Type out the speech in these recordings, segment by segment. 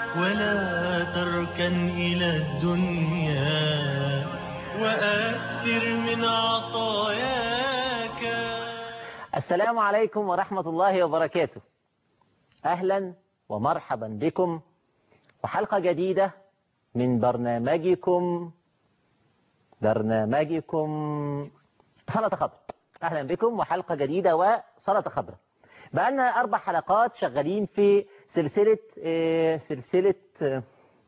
ولا تركن إلى الدنيا وأكثر من عطاياك السلام عليكم ورحمة الله وبركاته أهلا ومرحبا بكم وحلقة جديدة من برنامجكم برنامجكم سلطة خضر أهلا بكم وحلقة جديدة وسلطة خضر بقالنا أربع حلقات شغالين في سلسلة آه، سلسلة آه،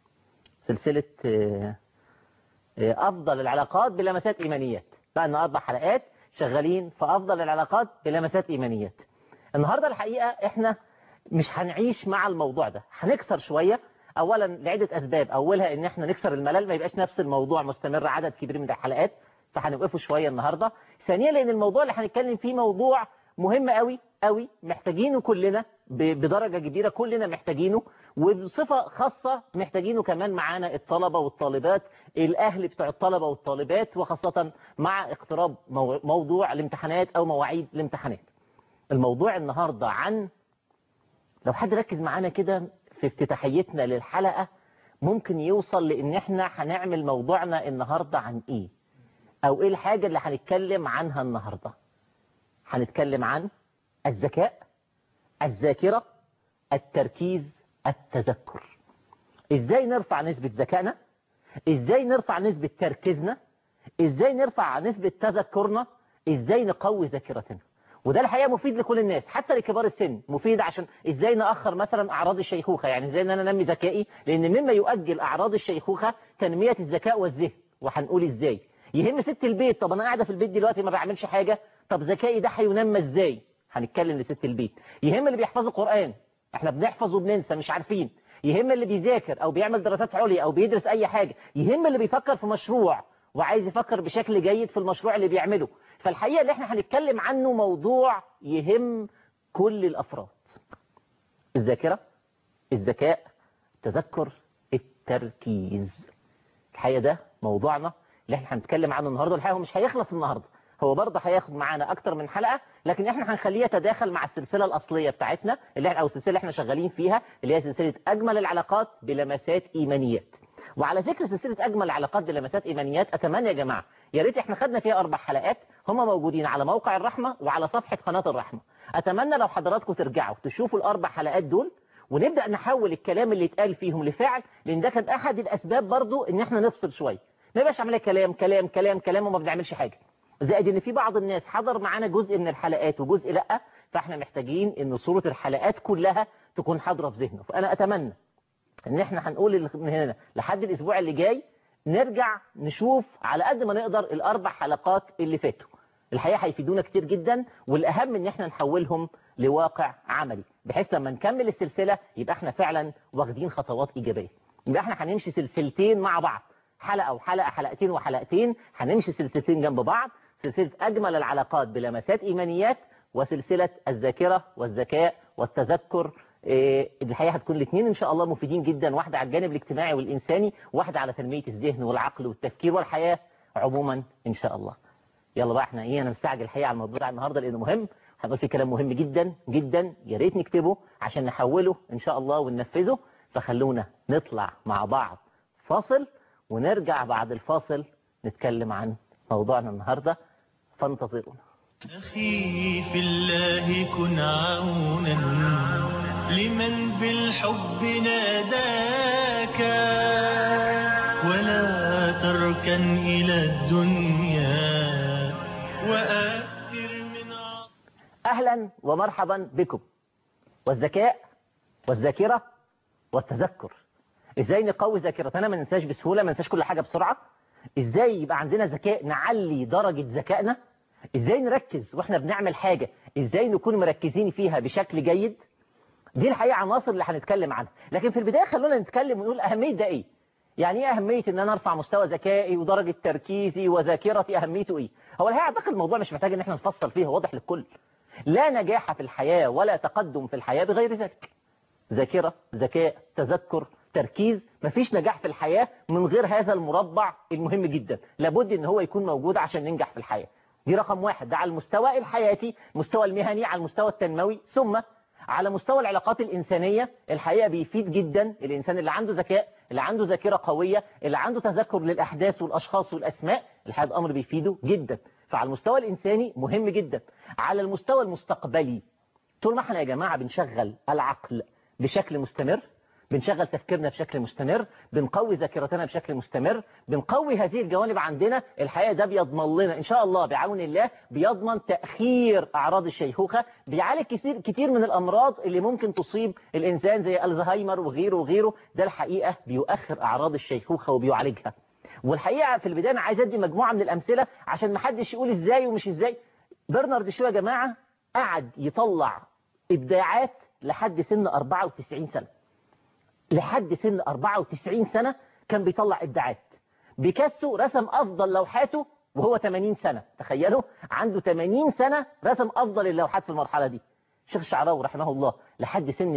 سلسلة آه، آه، أفضل العلاقات بلمسات إيمانيات بقالنا أربع حلقات شغالين في أفضل العلاقات بلمسات إيمانيات النهاردة الحقيقة إحنا مش هنعيش مع الموضوع ده هنكسر شوية أولا لعدة أسباب أولها إن إحنا نكسر الملل ما يبقاش نفس الموضوع مستمر عدد كبير من الحلقات فهنوقفه شوية النهاردة ثانيا لأن الموضوع اللي هنتكلم فيه موضوع مهم قوي قوي محتاجينه كلنا ب- بدرجة كبيرة كلنا محتاجينه وبصفة خاصة محتاجينه كمان معانا الطلبة والطالبات الأهل بتوع الطلبة والطالبات وخاصة مع اقتراب مو- موضوع الامتحانات أو مواعيد الامتحانات الموضوع النهاردة عن لو حد ركز معانا كده في افتتاحيتنا للحلقة ممكن يوصل لان احنا هنعمل موضوعنا النهاردة عن ايه او ايه الحاجة اللي هنتكلم عنها النهاردة هنتكلم عن الذكاء الذاكرة التركيز التذكر ازاي نرفع نسبة ذكائنا ازاي نرفع نسبة تركيزنا ازاي نرفع نسبة تذكرنا ازاي نقوي ذاكرتنا وده الحقيقه مفيد لكل الناس حتى لكبار السن مفيد عشان ازاي ناخر مثلا اعراض الشيخوخه يعني ازاي ان انا انمي ذكائي لان مما يؤجل اعراض الشيخوخه تنميه الذكاء والذهن وهنقول ازاي يهم ست البيت طب انا قاعده في البيت دلوقتي ما بعملش حاجه طب ذكائي ده هينمى ازاي هنتكلم لست البيت يهم اللي بيحفظوا قران احنا بنحفظ وبننسى مش عارفين يهم اللي بيذاكر او بيعمل دراسات عليا او بيدرس اي حاجه يهم اللي بيفكر في مشروع وعايز يفكر بشكل جيد في المشروع اللي بيعمله فالحقيقة اللي احنا هنتكلم عنه موضوع يهم كل الأفراد الذاكرة الذكاء التذكر التركيز الحقيقة ده موضوعنا اللي احنا هنتكلم عنه النهاردة الحقيقة هو مش هيخلص النهاردة هو برضه هياخد معانا أكتر من حلقة لكن احنا هنخليه يتداخل مع السلسلة الأصلية بتاعتنا اللي احنا أو السلسلة اللي احنا شغالين فيها اللي هي سلسلة أجمل العلاقات بلمسات إيمانيات وعلى ذكر سلسلة أجمل العلاقات بلمسات إيمانيات أتمنى يا جماعة يا ريت احنا خدنا فيها أربع حلقات هم موجودين على موقع الرحمة وعلى صفحة قناة الرحمة أتمنى لو حضراتكم ترجعوا تشوفوا الأربع حلقات دول ونبدأ نحول الكلام اللي اتقال فيهم لفعل لأن ده كان أحد الأسباب برضو إن احنا نفصل شوية ما يبقاش عملية كلام كلام كلام كلام وما بنعملش حاجة زائد ان في بعض الناس حضر معانا جزء من الحلقات وجزء لا فاحنا محتاجين ان صورة الحلقات كلها تكون حاضرة في ذهنه فانا اتمنى ان احنا هنقول من هنا لحد الاسبوع اللي جاي نرجع نشوف على قد ما نقدر الاربع حلقات اللي فاتوا الحقيقة هيفيدونا كتير جدا والاهم ان احنا نحولهم لواقع عملي بحيث لما نكمل السلسلة يبقى احنا فعلا واخدين خطوات ايجابية يبقى احنا هنمشي سلسلتين مع بعض حلقة وحلقة حلقتين وحلقتين هنمشي سلسلتين جنب بعض سلسلة أجمل العلاقات بلمسات إيمانيات وسلسلة الذاكرة والذكاء والتذكر إيه، الحقيقة هتكون الاثنين إن شاء الله مفيدين جدا واحدة على الجانب الاجتماعي والإنساني واحدة على تنمية الذهن والعقل والتفكير والحياة عموما إن شاء الله يلا بقى احنا ايه انا مستعجل الحقيقه على الموضوع ده النهارده لانه مهم هنقول فيه كلام مهم جدا جدا يا ريت نكتبه عشان نحوله ان شاء الله وننفذه فخلونا نطلع مع بعض فاصل ونرجع بعد الفاصل نتكلم عن موضوعنا النهارده فانتظرونا أخي في الله كن عونا لمن بالحب ناداك ولا تركن إلى الدنيا وأكثر من عطاء اهلا ومرحبا بكم والذكاء والذاكره والتذكر ازاي نقوي ذاكرتنا ما ننساش بسهوله ما ننساش كل حاجه بسرعه ازاي يبقى عندنا ذكاء نعلي درجه ذكائنا ازاي نركز واحنا بنعمل حاجه ازاي نكون مركزين فيها بشكل جيد دي الحقيقه عناصر اللي هنتكلم عنها لكن في البدايه خلونا نتكلم ونقول اهميه ده ايه يعني ايه اهميه ان انا ارفع مستوى ذكائي ودرجه تركيزي وذاكرتي اهميته ايه هو الحقيقه اعتقد الموضوع مش محتاج ان احنا نفصل فيه هو واضح للكل لا نجاح في الحياه ولا تقدم في الحياه بغير ذلك ذاكرة ذكاء تذكر تركيز مفيش نجاح في الحياة من غير هذا المربع المهم جدا لابد ان هو يكون موجود عشان ننجح في الحياة دي رقم واحد ده على المستوى الحياتي المستوى المهني على المستوى التنموي ثم على مستوى العلاقات الإنسانية الحقيقة بيفيد جدا الإنسان اللي عنده ذكاء اللي عنده ذاكرة قوية اللي عنده تذكر للأحداث والأشخاص والأسماء الحقيقة الأمر بيفيده جدا فعلى المستوى الإنساني مهم جدا على المستوى المستقبلي طول ما احنا يا جماعة بنشغل العقل بشكل مستمر بنشغل تفكيرنا بشكل مستمر بنقوي ذاكرتنا بشكل مستمر بنقوي هذه الجوانب عندنا الحقيقة ده بيضمن لنا إن شاء الله بعون الله بيضمن تأخير أعراض الشيخوخة بيعالج كثير, كتير من الأمراض اللي ممكن تصيب الإنسان زي الزهايمر وغيره وغيره ده الحقيقة بيؤخر أعراض الشيخوخة وبيعالجها والحقيقة في البداية أنا عايز أدي مجموعة من الأمثلة عشان ما حدش يقول إزاي ومش إزاي برنارد شو يا جماعة قعد يطلع إبداعات لحد سن 94 سنة لحد سن 94 سنة كان بيطلع إبداعات بيكاسو رسم أفضل لوحاته وهو 80 سنة تخيلوا عنده 80 سنة رسم أفضل اللوحات في المرحلة دي الشيخ الشعراوي رحمه الله لحد سن ال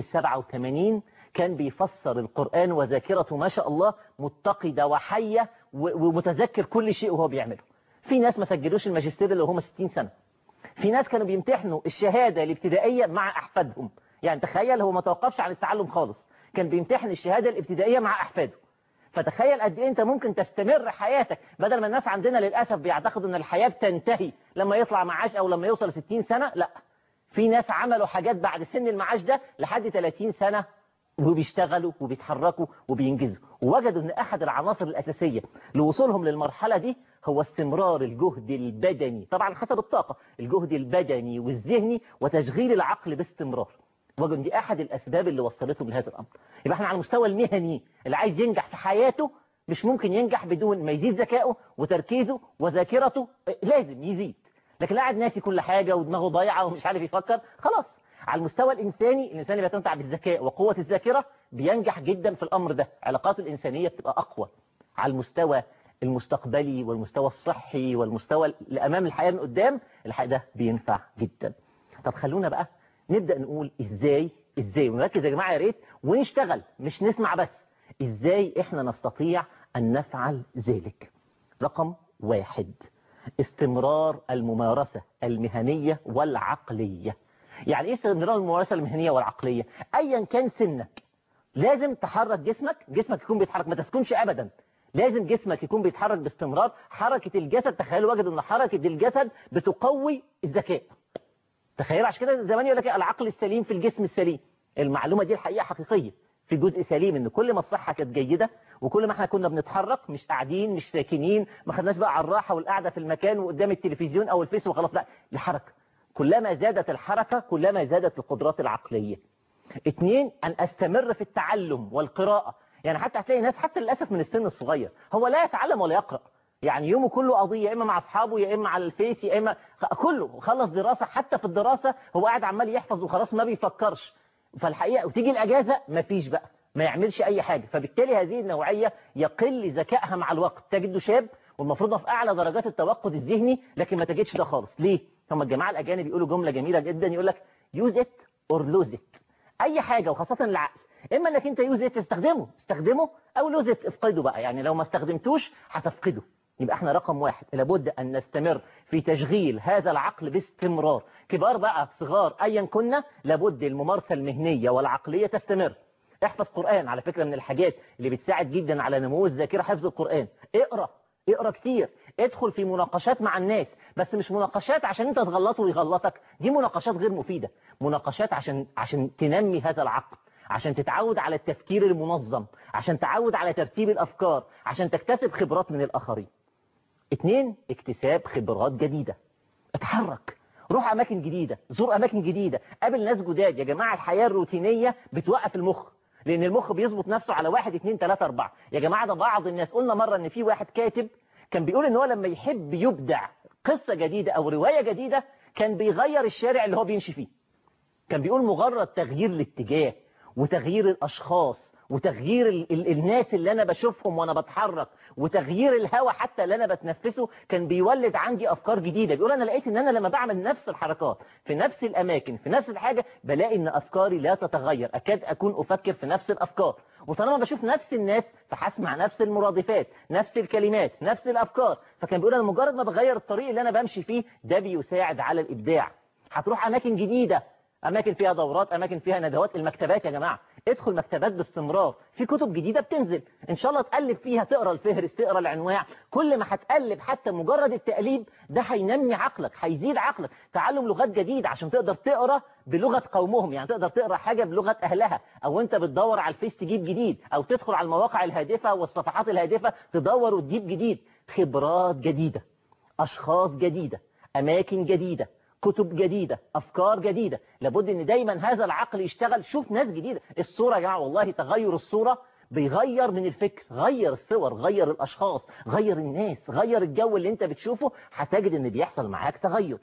87 كان بيفسر القرآن وذاكرته ما شاء الله متقدة وحية ومتذكر كل شيء وهو بيعمله في ناس ما سجلوش الماجستير اللي هم 60 سنة في ناس كانوا بيمتحنوا الشهادة الابتدائية مع أحفادهم يعني تخيل هو ما توقفش عن التعلم خالص كان بيمتحن الشهادة الابتدائية مع أحفاده فتخيل قد ايه انت ممكن تستمر حياتك بدل ما الناس عندنا للأسف بيعتقدوا ان الحياة بتنتهي لما يطلع معاش او لما يوصل 60 سنة لا في ناس عملوا حاجات بعد سن المعاش ده لحد 30 سنة وبيشتغلوا وبيتحركوا وبينجزوا ووجدوا ان احد العناصر الاساسية لوصولهم للمرحلة دي هو استمرار الجهد البدني طبعا حسب الطاقة الجهد البدني والذهني وتشغيل العقل باستمرار وجد دي احد الاسباب اللي وصلتهم لهذا الامر يبقى احنا على المستوى المهني اللي عايز ينجح في حياته مش ممكن ينجح بدون ما يزيد ذكائه وتركيزه وذاكرته لازم يزيد لكن قاعد ناسي كل حاجة ودماغه ضايعة ومش عارف يفكر خلاص على المستوى الإنساني الإنسان اللي بيتمتع بالذكاء وقوة الذاكرة بينجح جدا في الأمر ده علاقاته الإنسانية بتبقى أقوى على المستوى المستقبلي والمستوى الصحي والمستوى الأمام الحياة من قدام الحقيقة ده بينفع جدا طب خلونا بقى نبدأ نقول إزاي إزاي ونركز يا جماعة يا ريت ونشتغل مش نسمع بس إزاي إحنا نستطيع أن نفعل ذلك رقم واحد استمرار الممارسة المهنية والعقلية يعني ايه استمرار الممارسة المهنية والعقلية ايا كان سنك لازم تحرك جسمك جسمك يكون بيتحرك ما تسكنش ابدا لازم جسمك يكون بيتحرك باستمرار حركة الجسد تخيلوا وجد ان حركة الجسد بتقوي الذكاء تخيلوا عشان كده زمان يقول لك العقل السليم في الجسم السليم المعلومة دي الحقيقة حقيقية في جزء سليم ان كل ما الصحة كانت جيدة وكل ما احنا كنا بنتحرك مش قاعدين مش ساكنين ما خدناش بقى على الراحة والقعدة في المكان وقدام التلفزيون او الفيس وخلاص لا الحركة كلما زادت الحركة كلما زادت القدرات العقلية اثنين ان استمر في التعلم والقراءة يعني حتى هتلاقي ناس حتى للأسف من السن الصغير هو لا يتعلم ولا يقرأ يعني يومه كله قضية يا إما مع أصحابه يا إما على الفيس يا إما كله خلص دراسة حتى في الدراسة هو قاعد عمال يحفظ وخلاص ما بيفكرش فالحقيقة وتيجي الأجازة ما فيش بقى ما يعملش أي حاجة فبالتالي هذه النوعية يقل ذكائها مع الوقت تجده شاب والمفروض في أعلى درجات التوقد الذهني لكن ما تجدش ده خالص ليه؟ هم الجماعة الأجانب يقولوا جملة جميلة جدا يقول لك use it or lose it أي حاجة وخاصة العقل إما أنك أنت use it تستخدمه استخدمه أو lose it افقده بقى يعني لو ما استخدمتوش هتفقده يبقى احنا رقم واحد لابد أن نستمر في تشغيل هذا العقل باستمرار كبار بقى صغار أيا كنا لابد الممارسة المهنية والعقلية تستمر احفظ قرآن على فكرة من الحاجات اللي بتساعد جدا على نمو الذاكرة حفظ القرآن اقرأ اقرأ كتير ادخل في مناقشات مع الناس بس مش مناقشات عشان انت تغلطه ويغلطك دي مناقشات غير مفيدة مناقشات عشان عشان تنمي هذا العقل عشان تتعود على التفكير المنظم عشان تعود على ترتيب الأفكار عشان تكتسب خبرات من الآخرين اتنين اكتساب خبرات جديدة اتحرك روح أماكن جديدة زور أماكن جديدة قابل ناس جداد يا جماعة الحياة الروتينية بتوقف المخ لأن المخ بيظبط نفسه على واحد اتنين تلاتة أربعة يا جماعة ده بعض الناس قلنا مرة إن في واحد كاتب كان بيقول إن هو لما يحب يبدع قصة جديدة أو رواية جديدة كان بيغير الشارع اللي هو بيمشي فيه كان بيقول مجرد تغيير الاتجاه وتغيير الأشخاص وتغيير ال ال الناس اللي أنا بشوفهم وأنا بتحرك وتغيير الهواء حتى اللي أنا بتنفسه كان بيولد عندي أفكار جديدة بيقول أنا لقيت إن أنا لما بعمل نفس الحركات في نفس الأماكن في نفس الحاجة بلاقي إن أفكاري لا تتغير أكاد أكون أفكر في نفس الأفكار وطالما بشوف نفس الناس فهسمع نفس المرادفات نفس الكلمات نفس الأفكار فكان بيقول أنا مجرد ما بغير الطريق اللي أنا بمشي فيه ده بيساعد على الإبداع هتروح أماكن جديدة اماكن فيها دورات اماكن فيها ندوات المكتبات يا جماعه ادخل مكتبات باستمرار في كتب جديده بتنزل ان شاء الله تقلب فيها تقرا الفهرس تقرا العنواع كل ما هتقلب حتى مجرد التقليب ده هينمي عقلك هيزيد عقلك تعلم لغات جديده عشان تقدر تقرا بلغه قومهم يعني تقدر تقرا حاجه بلغه اهلها او انت بتدور على الفيس تجيب جديد او تدخل على المواقع الهادفه والصفحات الهادفه تدور وتجيب جديد خبرات جديده اشخاص جديده اماكن جديده كتب جديدة أفكار جديدة لابد أن دايما هذا العقل يشتغل شوف ناس جديدة الصورة يا جماعة والله تغير الصورة بيغير من الفكر غير الصور غير الأشخاص غير الناس غير الجو اللي انت بتشوفه هتجد ان بيحصل معاك تغير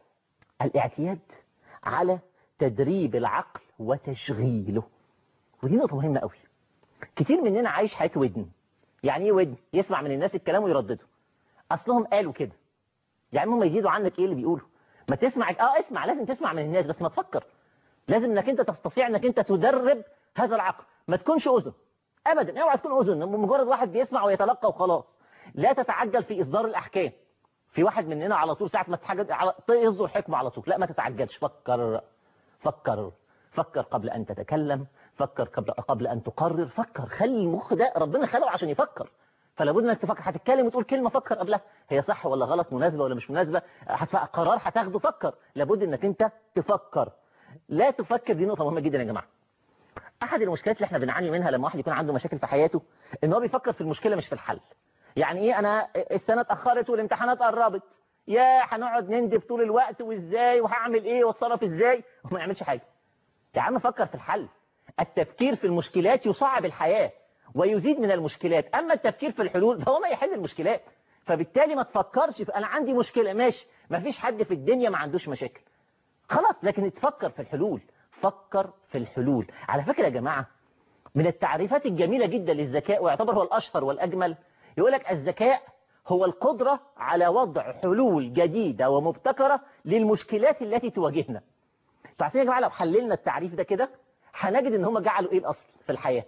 الاعتياد على تدريب العقل وتشغيله ودي نقطة مهمة قوي كتير مننا عايش حياة ودن يعني ايه ودن يسمع من الناس الكلام ويردده اصلهم قالوا كده يعني هم يزيدوا عنك ايه اللي بيقولوا ما تسمع اه اسمع لازم تسمع من الناس بس ما تفكر لازم انك انت تستطيع انك انت تدرب هذا العقل ما تكونش اذن ابدا اوعى تكون اذن مجرد واحد بيسمع ويتلقى وخلاص لا تتعجل في اصدار الاحكام في واحد مننا على طول ساعه ما تحاجد على يصدر حكمه على طول لا ما تتعجلش فكر فكر فكر قبل ان تتكلم فكر قبل قبل ان تقرر فكر خلي المخ ده ربنا خلقه عشان يفكر فلا بد انك تفكر هتتكلم وتقول كلمه فكر قبلها هي صح ولا غلط مناسبه ولا مش مناسبه قرار هتاخده فكر لابد انك انت تفكر لا تفكر دي نقطه مهمه جدا يا جماعه احد المشكلات اللي احنا بنعاني منها لما واحد يكون عنده مشاكل في حياته ان هو بيفكر في المشكله مش في الحل يعني ايه انا السنه اتاخرت والامتحانات قربت يا هنقعد نندب طول الوقت وازاي وهعمل ايه واتصرف ازاي وما يعملش حاجه يا عم فكر في الحل التفكير في المشكلات يصعب الحياه ويزيد من المشكلات أما التفكير في الحلول فهو ما يحل المشكلات فبالتالي ما تفكرش في أنا عندي مشكلة ماشي ما فيش حد في الدنيا ما عندوش مشاكل خلاص لكن تفكر في الحلول فكر في الحلول على فكرة يا جماعة من التعريفات الجميلة جدا للذكاء ويعتبر هو الأشهر والأجمل يقول لك الذكاء هو القدرة على وضع حلول جديدة ومبتكرة للمشكلات التي تواجهنا تعرفين يا جماعة لو حللنا التعريف ده كده هنجد ان هم جعلوا ايه الأصل في الحياة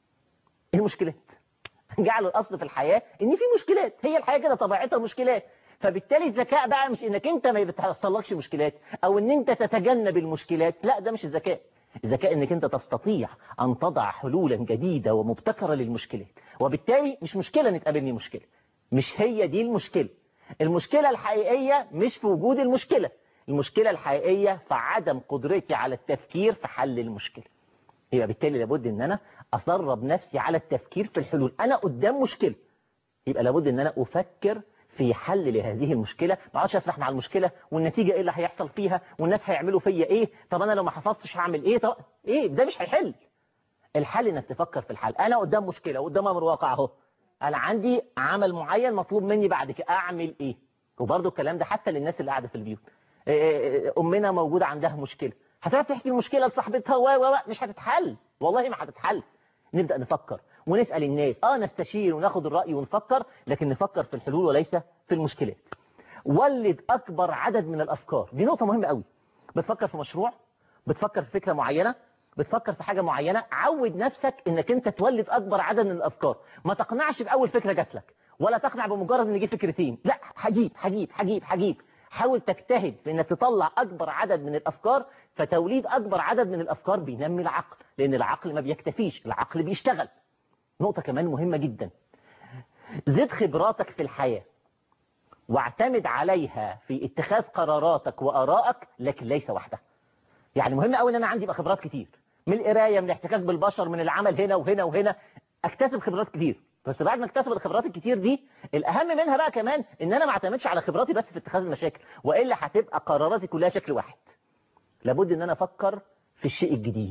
ايه المشكلات جعلوا الاصل في الحياة ان في مشكلات هي الحياة كده طبيعتها مشكلات فبالتالي الذكاء بقى مش انك انت ما بتحصلكش مشكلات او ان انت تتجنب المشكلات لا ده مش الذكاء الذكاء انك انت تستطيع ان تضع حلولا جديدة ومبتكرة للمشكلات وبالتالي مش مشكلة ان تقابلني مشكلة مش هي دي المشكلة المشكلة الحقيقية مش في وجود المشكلة المشكلة الحقيقية في عدم قدرتي على التفكير في حل المشكلة يبقى بالتالي لابد ان انا أدرب نفسي على التفكير في الحلول أنا قدام مشكلة يبقى لابد أن أنا أفكر في حل لهذه المشكلة ما اقعدش أسرح مع المشكلة والنتيجة إيه اللي هيحصل فيها والناس هيعملوا فيا إيه طب أنا لو ما حفظتش هعمل إيه طب إيه ده مش هيحل الحل إنك تفكر في الحل أنا قدام مشكلة قدام أمر واقع أهو أنا عندي عمل معين مطلوب مني بعد كده أعمل إيه وبرضه الكلام ده حتى للناس اللي قاعدة في البيوت أمنا موجودة عندها مشكلة هتعرف تحكي المشكلة لصاحبتها و و مش هتتحل والله ما هتتحل نبدأ نفكر ونسأل الناس اه نستشير وناخد الرأي ونفكر لكن نفكر في الحلول وليس في المشكلات ولد أكبر عدد من الأفكار دي نقطة مهمة قوي بتفكر في مشروع بتفكر في فكرة معينة بتفكر في حاجة معينة عود نفسك انك انت تولد أكبر عدد من الأفكار ما تقنعش بأول فكرة جات لك ولا تقنع بمجرد ان يجيب فكرتين لا هجيب هجيب هجيب هجيب حاول تجتهد في انك تطلع اكبر عدد من الافكار فتوليد اكبر عدد من الافكار بينمي العقل لان العقل ما بيكتفيش العقل بيشتغل نقطة كمان مهمة جدا زد خبراتك في الحياة واعتمد عليها في اتخاذ قراراتك وارائك لكن ليس وحدها يعني مهم قوي ان انا عندي بقى خبرات كتير من القرايه من الاحتكاك بالبشر من العمل هنا وهنا وهنا اكتسب خبرات كتير بس بعد ما اكتسب الخبرات الكتير دي الاهم منها بقى كمان ان انا ما اعتمدش على خبراتي بس في اتخاذ المشاكل والا هتبقى قراراتي كلها شكل واحد لابد ان انا افكر في الشيء الجديد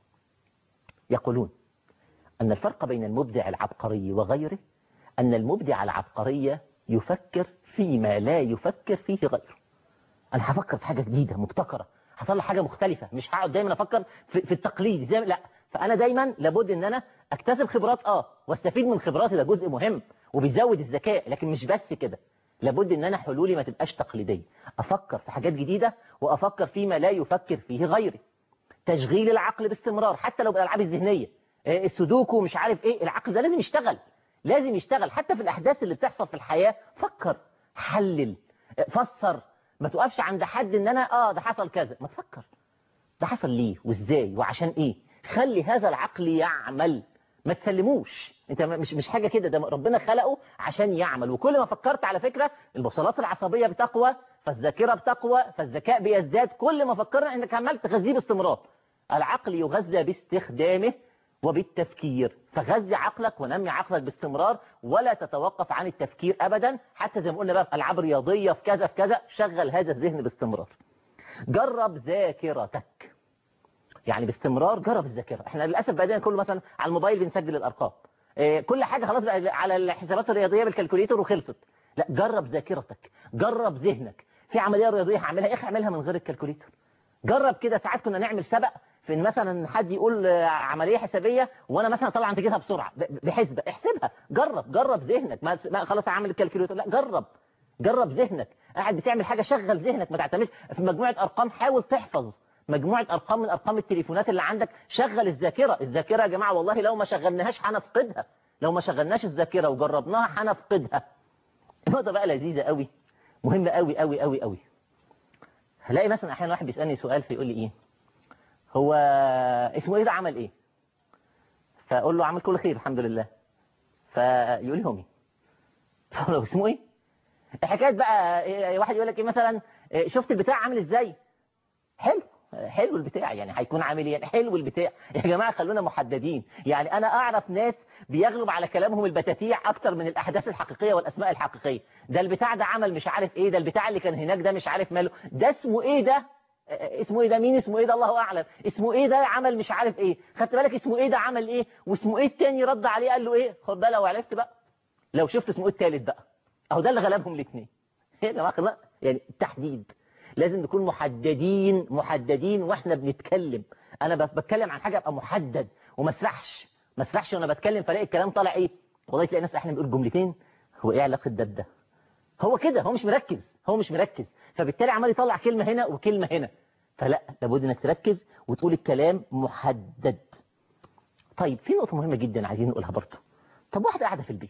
يقولون ان الفرق بين المبدع العبقري وغيره ان المبدع العبقري يفكر فيما لا يفكر فيه غيره انا هفكر في حاجه جديده مبتكره هطلع حاجه مختلفه مش هقعد دايما افكر في, في التقليد زي لا فانا دايما لابد ان انا اكتسب خبرات اه واستفيد من خبراتي ده جزء مهم وبيزود الذكاء لكن مش بس كده لابد ان انا حلولي ما تبقاش تقليديه افكر في حاجات جديده وافكر فيما لا يفكر فيه غيري تشغيل العقل باستمرار حتى لو بالالعاب الذهنيه السودوكو مش عارف ايه العقل ده لازم يشتغل لازم يشتغل حتى في الاحداث اللي بتحصل في الحياه فكر حلل فسر ما توقفش عند حد ان انا اه ده حصل كذا ما تفكر ده حصل ليه وازاي وعشان ايه خلي هذا العقل يعمل ما تسلموش انت مش مش حاجه كده ده ربنا خلقه عشان يعمل وكل ما فكرت على فكره البصلات العصبيه بتقوى فالذاكره بتقوى فالذكاء بيزداد كل ما فكرنا انك عمال تغذيه باستمرار العقل يغذى باستخدامه وبالتفكير فغذي عقلك ونمي عقلك باستمرار ولا تتوقف عن التفكير ابدا حتى زي ما قلنا بقى في العاب رياضيه في كذا في كذا شغل هذا الذهن باستمرار جرب ذاكرتك يعني باستمرار جرب الذاكره احنا للاسف بقينا كله مثلا على الموبايل بنسجل الارقام إيه كل حاجه خلاص بقى على الحسابات الرياضيه بالكالكوليتر وخلصت لا جرب ذاكرتك جرب ذهنك في عمليه رياضيه هعملها ايه اعملها من غير الكالكوليتر جرب كده ساعات كنا نعمل سبق في ان مثلا حد يقول عمليه حسابيه وانا مثلا طلع تجيبها بسرعه بحسبه احسبها جرب جرب ذهنك ما خلاص اعمل الكالكوليتر لا جرب جرب ذهنك قاعد بتعمل حاجه شغل ذهنك ما تعتمدش في مجموعه ارقام حاول تحفظ مجموعه ارقام من ارقام التليفونات اللي عندك شغل الذاكره الذاكره يا جماعه والله لو ما شغلناهاش هنفقدها لو ما شغلناش الذاكره وجربناها هنفقدها النقطه بقى لذيذه قوي مهمه قوي قوي قوي قوي هلاقي مثلا احيانا واحد بيسالني سؤال فيقول لي ايه هو اسمه ايه ده عمل ايه فاقول له عمل كل خير الحمد لله فيقول لي همي فاقول له اسمه ايه حكايه بقى إيه واحد يقول لك ايه مثلا إيه شفت البتاع عامل ازاي حلو حلو البتاع يعني هيكون عامل ايه حلو البتاع يا جماعه خلونا محددين يعني انا اعرف ناس بيغلب على كلامهم البتاتيع اكتر من الاحداث الحقيقيه والاسماء الحقيقيه ده البتاع ده عمل مش عارف ايه ده البتاع اللي كان هناك ده مش عارف ماله ده اسمه ايه ده اسمه ايه ده مين اسمه ايه ده الله اعلم اسمه ايه ده عمل مش عارف ايه خدت بالك اسمه ايه ده عمل ايه واسمه ايه التاني رد عليه قال له ايه خد بالك وعرفت بقى لو شفت اسمه ايه التالت بقى اهو ده اللي غلبهم الاثنين يا جماعه لا يعني التحديد لازم نكون محددين محددين واحنا بنتكلم انا بتكلم عن حاجه ابقى محدد وما اسرحش ما اسرحش وانا بتكلم فلاقي الكلام طالع ايه والله تلاقي ناس احنا بنقول جملتين هو ايه علاقه ده بده هو كده هو مش مركز هو مش مركز فبالتالي عمال يطلع كلمه هنا وكلمه هنا فلا لابد انك تركز وتقول الكلام محدد طيب في نقطه مهمه جدا عايزين نقولها برضه طب واحده قاعده في البيت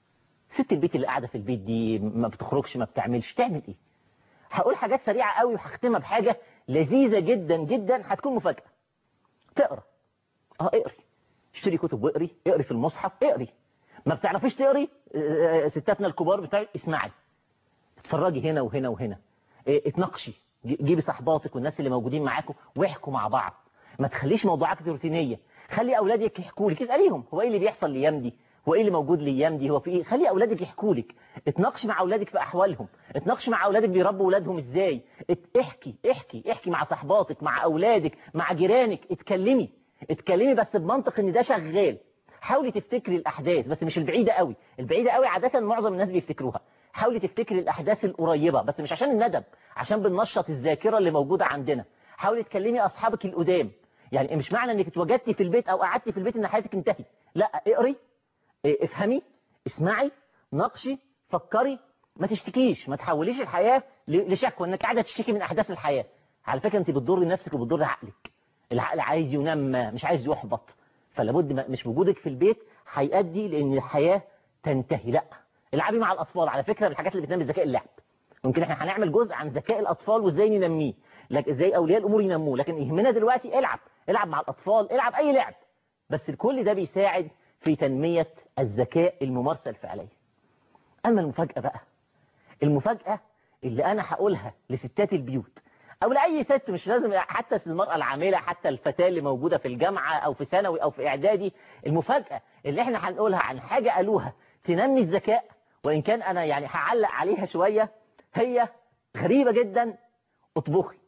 ست البيت اللي قاعده في البيت دي ما بتخرجش ما بتعملش تعمل ايه هقول حاجات سريعه قوي وهختمها بحاجه لذيذه جدا جدا هتكون مفاجاه تقرا اه اقري اشتري كتب واقري اقري في المصحف اقري ما بتعرفيش تقري ستاتنا الكبار بتاع اسمعي اتفرجي هنا وهنا وهنا اتناقشي جيبي صحباتك والناس اللي موجودين معاكم واحكوا مع بعض ما تخليش موضوعات روتينيه خلي اولادك يحكوا لك اساليهم هو ايه اللي بيحصل الايام دي هو ايه اللي موجود الايام دي هو في ايه خلي اولادك يحكوا لك اتناقش مع اولادك في احوالهم اتناقش مع اولادك بيربوا اولادهم ازاي ات... احكي احكي احكي مع صحباتك مع اولادك مع جيرانك اتكلمي اتكلمي بس بمنطق ان ده شغال حاولي تفتكري الاحداث بس مش البعيده قوي البعيده قوي عاده معظم الناس بيفتكروها حاولي تفتكري الاحداث القريبه بس مش عشان الندم عشان بننشط الذاكره اللي موجوده عندنا حاولي تكلمي اصحابك القدام يعني مش معنى انك اتوجدتي في البيت او قعدتي في البيت ان حياتك انتهت لا اقري افهمي اسمعي ناقشي فكري ما تشتكيش ما تحوليش الحياة لشكوى انك قاعدة تشتكي من احداث الحياة على فكرة انت بتضري نفسك وبتضري عقلك العقل عايز ينمى مش عايز يحبط فلابد مش وجودك في البيت هيؤدي لان الحياة تنتهي لا العبي مع الاطفال على فكرة من الحاجات اللي بتنمي ذكاء اللعب ممكن احنا هنعمل جزء عن ذكاء الاطفال وازاي ننميه لكن ازاي اولياء الامور ينموه لكن يهمنا دلوقتي العب العب مع الاطفال العب اي لعب بس الكل ده بيساعد في تنمية الذكاء الممارسة الفعلية أما المفاجأة بقى المفاجأة اللي أنا هقولها لستات البيوت أو لأي ست مش لازم حتى المرأة العاملة حتى الفتاة اللي موجودة في الجامعة أو في ثانوي أو في إعدادي المفاجأة اللي احنا هنقولها عن حاجة قالوها تنمي الذكاء وإن كان أنا يعني هعلق عليها شوية هي غريبة جدا اطبخي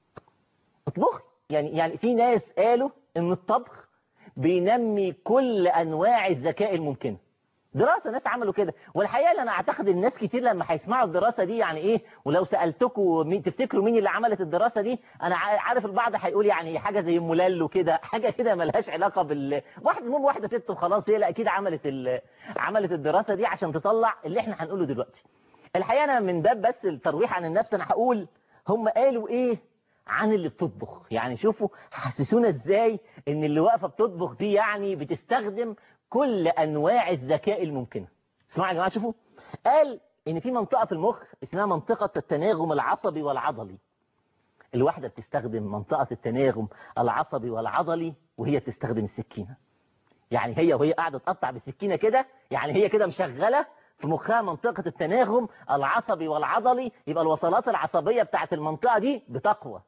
اطبخي يعني يعني في ناس قالوا إن الطبخ بينمي كل أنواع الذكاء الممكنة دراسة ناس عملوا كده والحقيقة اللي أنا أعتقد الناس كتير لما هيسمعوا الدراسة دي يعني إيه ولو سألتكم مين تفتكروا مين اللي عملت الدراسة دي أنا عارف البعض هيقول يعني حاجة زي مولال كده حاجة كده ملهاش علاقة بال واحد المهم واحدة ست وخلاص هي لا أكيد عملت ال... عملت الدراسة دي عشان تطلع اللي إحنا هنقوله دلوقتي الحقيقة أنا من باب بس الترويح عن النفس أنا هقول هم قالوا إيه عن اللي بتطبخ يعني شوفوا حسسونا ازاي ان اللي واقفه بتطبخ دي يعني بتستخدم كل انواع الذكاء الممكنه اسمعوا يا جماعه شوفوا قال ان في منطقه في المخ اسمها منطقه التناغم العصبي والعضلي الواحدة بتستخدم منطقة التناغم العصبي والعضلي وهي بتستخدم السكينة يعني هي وهي قاعدة تقطع بالسكينة كده يعني هي كده مشغلة في مخها منطقة التناغم العصبي والعضلي يبقى الوصلات العصبية بتاعت المنطقة دي بتقوى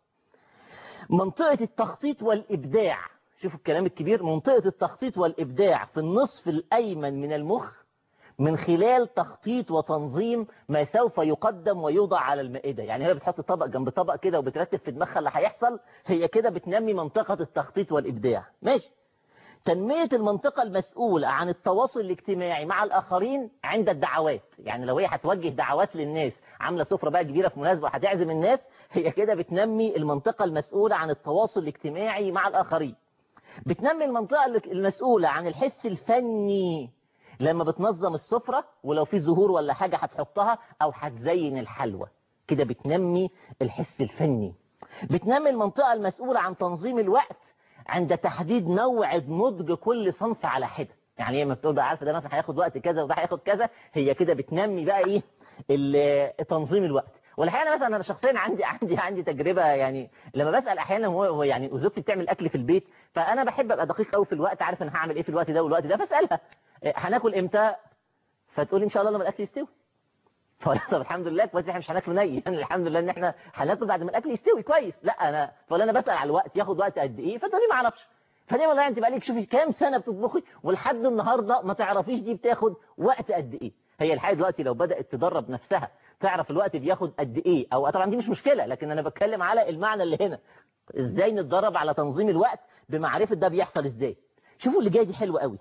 منطقة التخطيط والإبداع شوفوا الكلام الكبير منطقة التخطيط والإبداع في النصف الأيمن من المخ من خلال تخطيط وتنظيم ما سوف يقدم ويوضع على المائدة يعني هي بتحط طبق جنب طبق كده وبترتب في دماغها اللي هيحصل هي كده بتنمي منطقة التخطيط والإبداع ماشي تنمية المنطقة المسؤولة عن التواصل الاجتماعي مع الآخرين عند الدعوات يعني لو هي هتوجه دعوات للناس عاملة سفرة بقى كبيرة في مناسبة هتعزم الناس هي كده بتنمي المنطقة المسؤولة عن التواصل الاجتماعي مع الآخرين بتنمي المنطقة المسؤولة عن الحس الفني لما بتنظم السفرة ولو في زهور ولا حاجة هتحطها أو هتزين الحلوى كده بتنمي الحس الفني بتنمي المنطقة المسؤولة عن تنظيم الوقت عند تحديد موعد نضج كل صنف على حدة يعني هي ما بتقول بقى عارفه ده مثلا هياخد وقت كذا وده هياخد كذا هي كده بتنمي بقى ايه ال- تنظيم الوقت والحقيقه مثلا انا شخصيا عندي عندي عندي تجربه يعني لما بسال احيانا هو هو يعني وزوجتي بتعمل اكل في البيت فانا بحب ابقى دقيق قوي في الوقت عارف انا هعمل ايه في الوقت ده والوقت ده فاسالها إيه، هناكل امتى فتقول لي ان شاء الله لما الاكل يستوي فقلت طب الحمد لله كويس احنا مش هناكله ني يعني الحمد لله ان احنا هناكل بعد ما الاكل يستوي كويس لا انا فقول انا بسال على الوقت ياخد وقت قد ايه فتقول لي ما اعرفش فدي والله انت بقالك شوفي كام سنه بتطبخي ولحد النهارده ما تعرفيش دي بتاخد وقت قد ايه هي الحقيقه دلوقتي لو بدات تدرب نفسها تعرف الوقت بياخد قد ايه او طبعا دي مش مشكله لكن انا بتكلم على المعنى اللي هنا ازاي نتدرب على تنظيم الوقت بمعرفه ده بيحصل ازاي شوفوا اللي جاي دي حلوه قوي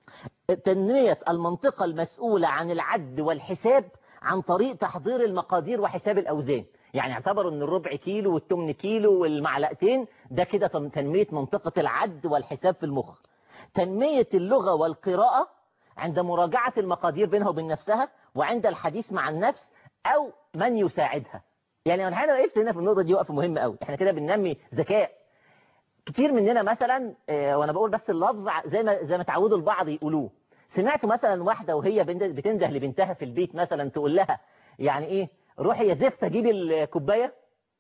تنمية المنطقة المسؤولة عن العد والحساب عن طريق تحضير المقادير وحساب الأوزان يعني اعتبروا ان الربع كيلو والتمن كيلو والمعلقتين ده كده تن- تنمية منطقة العد والحساب في المخ تنمية اللغة والقراءة عند مراجعة المقادير بينها وبين نفسها وعند الحديث مع النفس أو من يساعدها يعني انا الحقيقة وقفت هنا في النقطة دي وقفة مهمة قوي احنا كده بننمي ذكاء كتير مننا مثلا آه، وانا بقول بس اللفظ ع- زي ما زي ما تعودوا البعض يقولوه سمعتوا مثلا واحده وهي بند- بتنده لبنتها في البيت مثلا تقول لها يعني ايه روحي يا زفت جيبي الكوبايه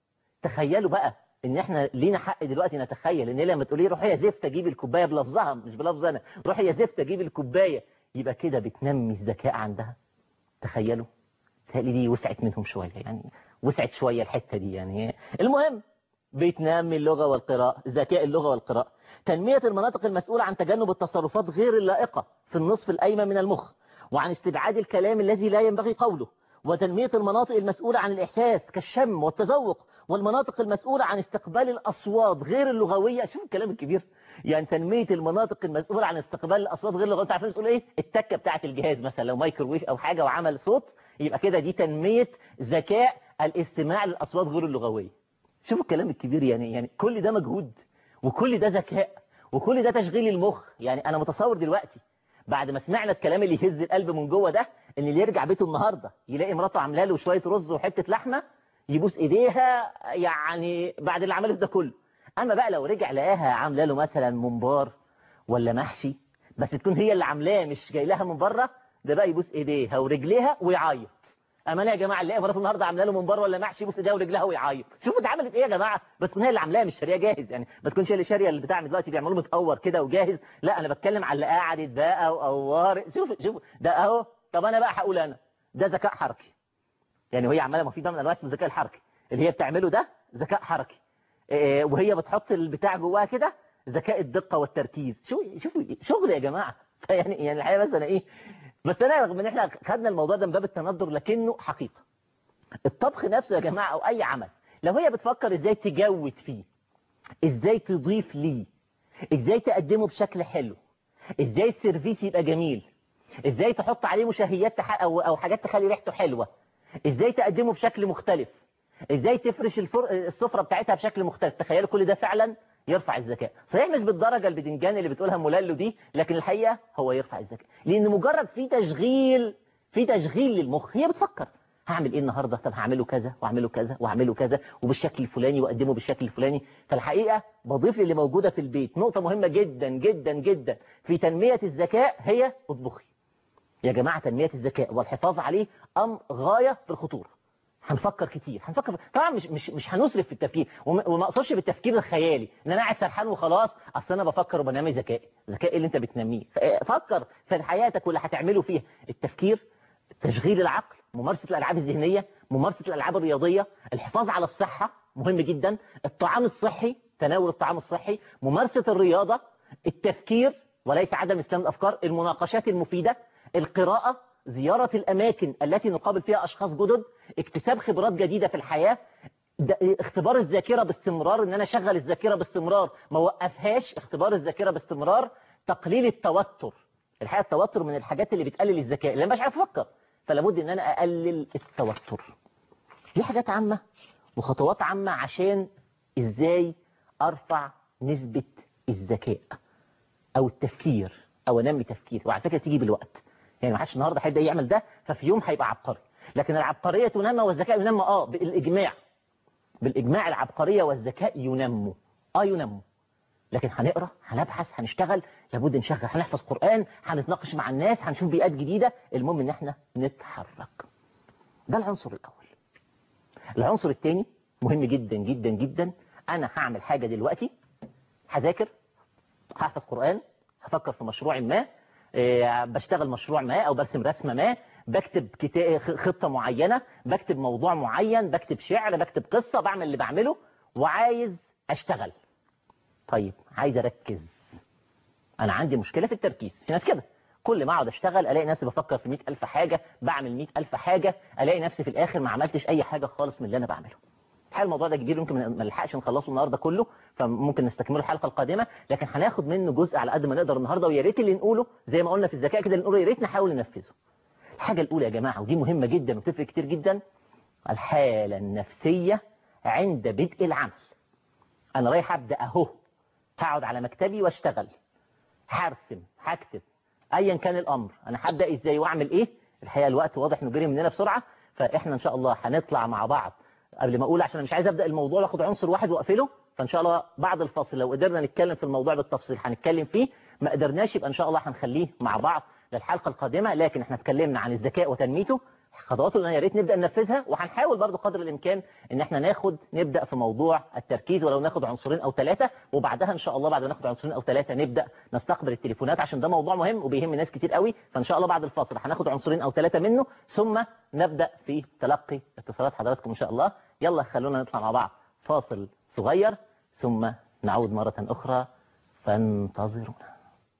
تخيلوا بقى ان احنا لينا حق دلوقتي نتخيل ان هي لما تقولي روحي يا زفت جيبي الكوبايه بلفظها مش بلفظ انا روحي يا زفت جيبي الكوبايه يبقى كده بتنمي الذكاء عندها تخيلوا تهيألي دي وسعت منهم شويه يعني وسعت شويه الحته دي يعني المهم بتنمي اللغة والقراءة ذكاء اللغة والقراءة تنمية المناطق المسؤولة عن تجنب التصرفات غير اللائقة في النصف الأيمن من المخ وعن استبعاد الكلام الذي لا ينبغي قوله وتنمية المناطق المسؤولة عن الإحساس كالشم والتذوق والمناطق المسؤولة عن استقبال الأصوات غير اللغوية شوف الكلام الكبير يعني تنمية المناطق المسؤولة عن استقبال الأصوات غير اللغوية عارفين تقول إيه التكة بتاعة الجهاز مثلا لو مايكروويف أو حاجة وعمل صوت يبقى كده دي تنمية ذكاء الاستماع للأصوات غير اللغوية شوفوا الكلام الكبير يعني يعني كل ده مجهود وكل ده ذكاء وكل ده تشغيل المخ يعني انا متصور دلوقتي بعد ما سمعنا الكلام اللي يهز القلب من جوه ده ان اللي يرجع بيته النهارده يلاقي مراته عامله له شويه رز وحته لحمه يبوس ايديها يعني بعد اللي عمله ده كله اما بقى لو رجع لقاها عامله له مثلا ممبار ولا محشي بس تكون هي اللي عاملاه مش جاي لها من بره ده بقى يبوس ايديها ورجليها ويعيط اما انا يا جماعه اللي مراته النهارده عامله له منبر ولا محشي يبوس ايديها ورجلها ويعيط شوفوا ده عملت ايه يا جماعه بس تكون هي اللي عاملاه مش شاريه جاهز يعني ما تكونش هي اللي شاريه اللي بتاع دلوقتي بيعملوه متقور كده وجاهز لا انا بتكلم على اللي قعدت بقى وقورت شوف شوف ده اهو طب انا بقى هقول انا ده ذكاء حركي يعني وهي عماله ما في ده من انواع اسمه الذكاء الحركي اللي هي بتعمله ده ذكاء حركي إيه، وهي بتحط البتاع جواها كده ذكاء الدقه والتركيز شو شوفوا شغل يا جماعه يعني يعني الحقيقه مثلا ايه بس انا رغم ان احنا خدنا الموضوع ده من باب التندر لكنه حقيقه الطبخ نفسه يا جماعه او اي عمل لو هي بتفكر ازاي تجود فيه ازاي تضيف ليه ازاي تقدمه بشكل حلو ازاي السيرفيس يبقى جميل ازاي تحط عليه مشهيات تح... او او حاجات تخلي ريحته حلوه ازاي تقدمه بشكل مختلف ازاي تفرش الفر... السفره بتاعتها بشكل مختلف تخيلوا كل ده فعلا يرفع الذكاء صحيح مش بالدرجه البدنجان اللي بتقولها مولالو دي لكن الحقيقه هو يرفع الذكاء لان مجرد في تشغيل في تشغيل للمخ هي بتفكر هعمل ايه النهارده طب هعمله كذا واعمله كذا واعمله كذا وبالشكل الفلاني واقدمه بالشكل الفلاني فالحقيقه بضيف للي موجوده في البيت نقطه مهمه جدا جدا جدا في تنميه الذكاء هي اطبخي يا جماعه تنميه الذكاء والحفاظ عليه امر غايه في الخطوره هنفكر كتير هنفكر طبعا مش مش مش هنسرف في التفكير وما وما اقصدش بالتفكير الخيالي ان انا قاعد سرحان وخلاص اصل انا بفكر وبنمي ذكائي ذكاء اللي انت بتنميه ف- فكر في حياتك واللي هتعمله فيها التفكير تشغيل العقل ممارسة الألعاب الذهنية ممارسة الألعاب الرياضية الحفاظ على الصحة مهم جدا الطعام الصحي تناول الطعام الصحي ممارسة الرياضة التفكير وليس عدم اسلام الأفكار المناقشات المفيدة القراءة زيارة الأماكن التي نقابل فيها أشخاص جدد اكتساب خبرات جديدة في الحياة ده اختبار الذاكرة باستمرار ان انا اشغل الذاكرة باستمرار ما وقفهاش اختبار الذاكرة باستمرار تقليل التوتر الحقيقة التوتر من الحاجات اللي بتقلل الذكاء لان مش عارف افكر فلابد ان انا اقلل التوتر دي حاجات عامة وخطوات عامة عشان ازاي ارفع نسبة الذكاء او التفكير او انمي تفكير وعلى فكرة تيجي بالوقت يعني ما حدش النهارده هيبدا يعمل ده ففي يوم هيبقى عبقري لكن العبقرية تنمى والذكاء ينمى اه بالاجماع بالاجماع العبقرية والذكاء ينموا اه ينموا لكن هنقرا هنبحث هنشتغل لابد نشغل هنحفظ قرآن هنتناقش مع الناس هنشوف بيئات جديدة المهم ان احنا نتحرك ده العنصر الاول العنصر الثاني مهم جدا جدا جدا انا هعمل حاجة دلوقتي هذاكر هحفظ قرآن هفكر في مشروع ما إيه، بشتغل مشروع ما او برسم رسمة ما بكتب كتا- خطة معينة بكتب موضوع معين بكتب شعر بكتب قصة بعمل اللي بعمله وعايز اشتغل طيب عايز اركز انا عندي مشكلة في التركيز في ناس كده كل ما اقعد اشتغل الاقي نفسي بفكر في مئة الف حاجة بعمل مئة الف حاجة الاقي نفسي في الاخر ما عملتش اي حاجة خالص من اللي انا بعمله الحقيقة الموضوع ده كبير يمكن ما نلحقش نخلصه النهارده كله فممكن نستكمله الحلقه القادمه لكن هناخد منه جزء على قد ما نقدر النهارده ويا ريت اللي نقوله زي ما قلنا في الذكاء كده اللي نقوله يا ريت نحاول ننفذه الحاجه الاولى يا جماعه ودي مهمه جدا وتفرق كتير جدا الحاله النفسيه عند بدء العمل انا رايح ابدا اهو هقعد على مكتبي واشتغل هرسم هكتب ايا كان الامر انا هبدا ازاي واعمل ايه الحقيقه الوقت واضح انه جري مننا بسرعه فاحنا ان شاء الله هنطلع مع بعض قبل ما اقول عشان انا مش عايز ابدا الموضوع واخد عنصر واحد واقفله فان شاء الله بعد الفاصل لو قدرنا نتكلم في الموضوع بالتفصيل هنتكلم فيه ما قدرناش يبقى ان شاء الله هنخليه مع بعض للحلقه القادمه لكن احنا اتكلمنا عن الذكاء وتنميته خطوات اللي يا ريت نبدا ننفذها وهنحاول برضو قدر الامكان ان احنا ناخد نبدا في موضوع التركيز ولو ناخد عنصرين او ثلاثه وبعدها ان شاء الله بعد ما ناخد عنصرين او ثلاثه نبدا نستقبل التليفونات عشان ده موضوع مهم وبيهم ناس كتير قوي فان شاء الله بعد الفاصل هناخد عنصرين او ثلاثه منه ثم نبدا في تلقي اتصالات حضراتكم ان شاء الله يلا خلونا نطلع مع بعض فاصل صغير ثم نعود مره اخرى فانتظرونا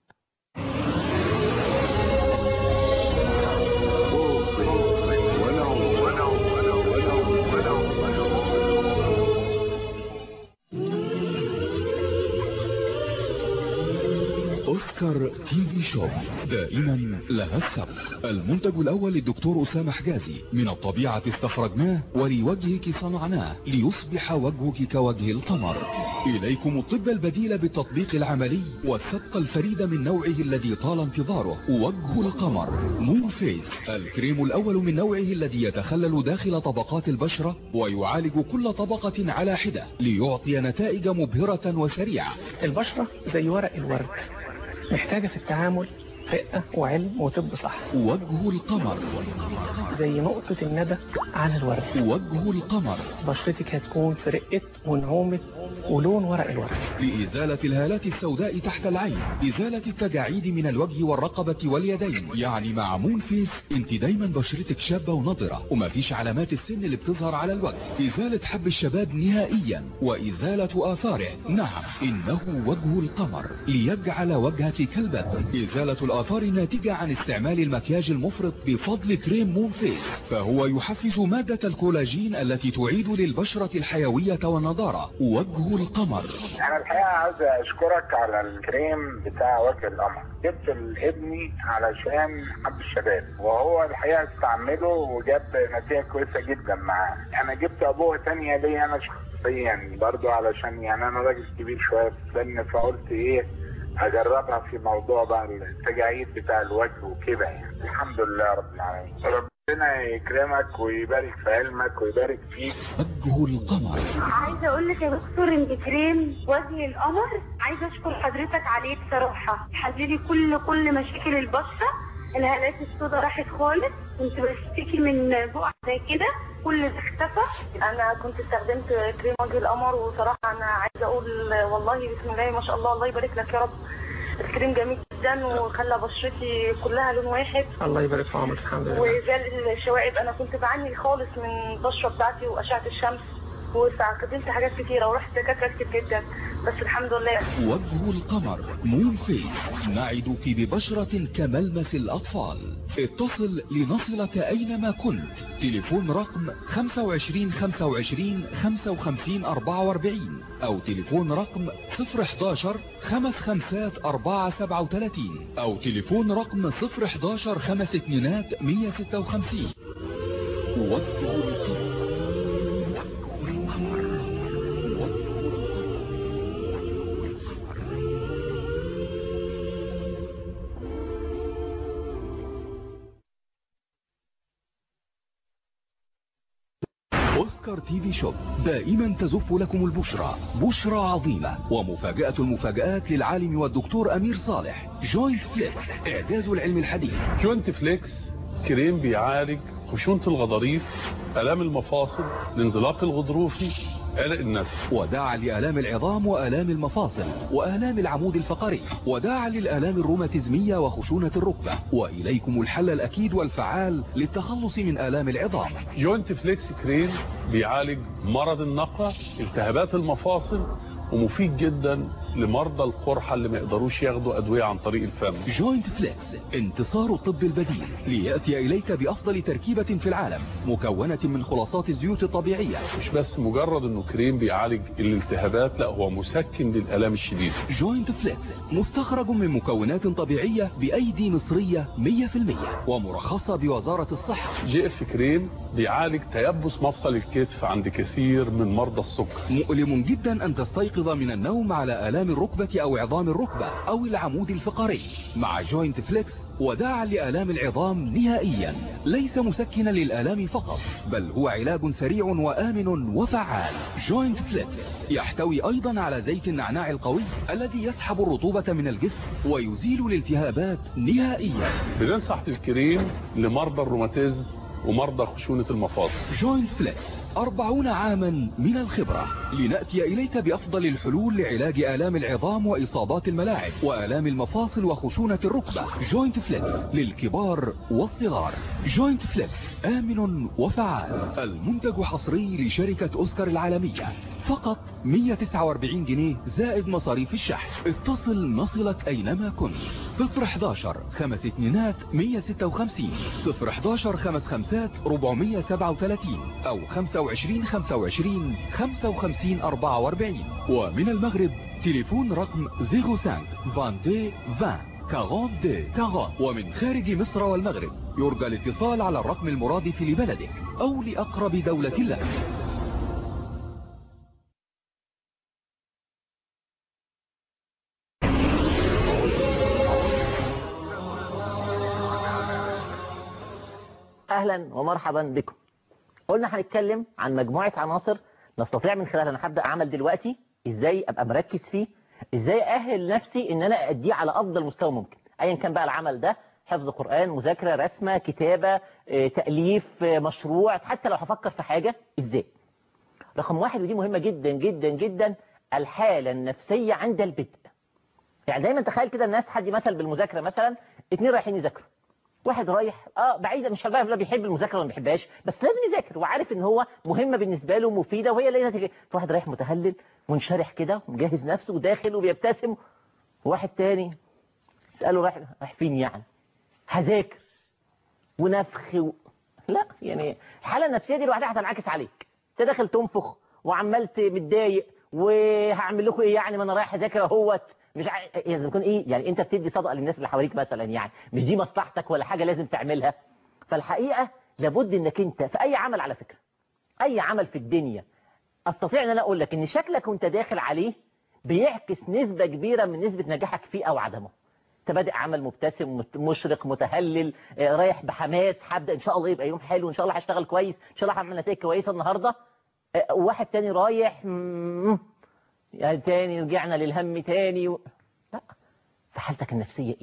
اوسكار تي في شو دائما لها السبق المنتج الاول للدكتور اسامه حجازي من الطبيعه استخرجناه ولوجهك صنعناه ليصبح وجهك كوجه القمر اليكم الطب البديل بالتطبيق العملي والصدقه الفريده من نوعه الذي طال انتظاره وجه القمر مون فيس الكريم الاول من نوعه الذي يتخلل داخل طبقات البشره ويعالج كل طبقه على حده ليعطي نتائج مبهره وسريعه البشرة زي ورق الورد محتاجة في التعامل رقة وعلم وطب صح وجه القمر زي نقطة الندى على الورد وجه القمر بشرتك هتكون في رقة ونعومة ولون ورق الورد لإزالة الهالات السوداء تحت العين إزالة التجاعيد من الوجه والرقبة واليدين يعني مع مون فيس انت دايما بشرتك شابة ونضرة ومفيش علامات السن اللي بتظهر على الوجه إزالة حب الشباب نهائيا وإزالة آثاره نعم إنه وجه القمر ليجعل وجهك كالبدر إزالة الآثار الناتجة عن استعمال المكياج المفرط بفضل كريم مون فيس فهو يحفز مادة الكولاجين التي تعيد للبشرة الحيوية والنضارة وجه القمر انا الحقيقه عايز اشكرك على الكريم بتاع وجه القمر جبت لابني علشان حب الشباب وهو الحقيقه استعمله وجاب نتيجه كويسه جدا معاه انا جبت ابوه تانية ليا انا شخصيا برضو علشان يعني انا راجل كبير شويه في السن فقلت ايه اجربها في موضوع بقى التجاعيد بتاع الوجه وكده يعني الحمد لله رب العالمين ربنا يكرمك ويبارك في علمك ويبارك فيك وجه القمر عايزه اقول لك يا دكتور ان كريم وجه القمر عايزه اشكر حضرتك عليه بصراحه حل لي كل كل مشاكل البشره الهالات السوداء راحت خالص كنت بشتكي من بقع زي كده كل ده اختفى انا كنت استخدمت كريم وجه القمر وصراحه انا عايزه اقول والله بسم الله ما شاء الله الله يبارك لك يا رب الكريم جميل جدا وخلى بشرتي كلها لون واحد الله يبارك في عمرك الحمد لله وزال الشوائب انا كنت بعاني خالص من البشره بتاعتي واشعه الشمس واستخدمت حاجات كتيره ورحت دكاتره كتير جدا بس الحمد لله وجه القمر مون فيس نعدك ببشرة كملمس الأطفال اتصل لنصلك أينما كنت تليفون رقم 25 25 55 44 أو تليفون رقم 011 خمس خمسات 4 37 أو تليفون رقم 011 خمس اتنينات 156 وجه القمر أوسكار تي في شوب دائما تزف لكم البشرى بشرى عظيمة ومفاجأة المفاجآت للعالم والدكتور أمير صالح جوينت فليكس إعجاز العلم الحديث جوينت فليكس كريم بيعالج خشونة الغضاريف آلام المفاصل الانزلاق الغضروفي قلق النسل وداعا لآلام العظام وآلام المفاصل وآلام العمود الفقري وداعا للآلام الروماتيزمية وخشونة الركبة وإليكم الحل الأكيد والفعال للتخلص من آلام العظام جوينت فليكس كريم بيعالج مرض النقع التهابات المفاصل ومفيد جدا لمرضى القرحة اللي ما يقدروش ياخدوا أدوية عن طريق الفم جوينت فليكس انتصار الطب البديل ليأتي إليك بأفضل تركيبة في العالم مكونة من خلاصات الزيوت الطبيعية مش بس مجرد انه كريم بيعالج الالتهابات لا هو مسكن للآلام الشديدة جوينت فليكس مستخرج من مكونات طبيعية بأيدي مصرية 100% ومرخصة بوزارة الصحة جي اف كريم بيعالج تيبس مفصل الكتف عند كثير من مرضى السكر مؤلم جدا أن تستيقظ من النوم على آلام الركبة أو عظام الركبة أو العمود الفقري مع جوينت فليكس وداعا لآلام العظام نهائيا ليس مسكنا للآلام فقط بل هو علاج سريع وآمن وفعال جوينت فليكس يحتوي أيضا على زيت النعناع القوي الذي يسحب الرطوبة من الجسم ويزيل الالتهابات نهائيا بننصح بالكريم لمرضى الروماتيزم ومرضى خشونة المفاصل جوينت فليكس أربعون عاما من الخبرة لنأتي إليك بأفضل الحلول لعلاج آلام العظام وإصابات الملاعب وآلام المفاصل وخشونة الركبة جوينت فليكس للكبار والصغار جوينت فليكس آمن وفعال المنتج حصري لشركة أوسكار العالمية فقط 149 جنيه زائد مصاريف الشحن اتصل نصلك أينما كنت 011 خمس اتنينات 156 011 خمس خمسات 437 أو 25 25 55 44 ومن المغرب تليفون رقم 05 22 20 42 40 ومن خارج مصر والمغرب يرجى الاتصال على الرقم المرادف لبلدك أو لأقرب دولة لك اهلا ومرحبا بكم قلنا هنتكلم عن مجموعة عناصر نستطيع من خلالها انا هبدا اعمل دلوقتي ازاي ابقى مركز فيه ازاي اهل نفسي ان انا اديه على افضل مستوى ممكن ايا كان بقى العمل ده حفظ قرآن مذاكرة رسمة كتابة اه، تأليف اه، مشروع حتى لو هفكر في حاجة ازاي رقم واحد ودي مهمة جدا جدا جدا الحالة النفسية عند البدء يعني دايما تخيل كده الناس حد مثل بالمذاكرة مثلا اتنين رايحين يذاكروا واحد رايح اه بعيدة مش هبقى لا بيحب المذاكرة ولا ما بيحبهاش بس لازم يذاكر وعارف ان هو مهمة بالنسبة له مفيدة وهي اللي نتيجة واحد رايح متهلل منشرح كده ومجهز نفسه وداخل وبيبتسم وواحد تاني اسأله رايح رايح فين يعني هذاكر ونفخ و... لا يعني الحالة النفسية دي لوحدها هتنعكس عليك انت داخل تنفخ وعمال ت- متضايق وهعمل لكم ايه يعني ما انا رايح اذاكر اهوت مش ع... يعني يكون ايه يعني انت بتدي صدقه للناس اللي حواليك مثلا يعني مش دي مصلحتك ولا حاجه لازم تعملها فالحقيقه لابد انك انت في اي عمل على فكره اي عمل في الدنيا استطيع ان انا اقول لك ان شكلك وانت داخل عليه بيعكس نسبه كبيره من نسبه نجاحك فيه او عدمه انت بادئ عمل مبتسم مت- مشرق متهلل آه، رايح بحماس هبدا ان شاء الله يبقى يوم حلو ان شاء الله هشتغل كويس ان شاء الله هعمل نتائج كويسه النهارده آه، وواحد تاني رايح مم، يعني تاني رجعنا للهم تاني و... لا فحالتك النفسيه ايه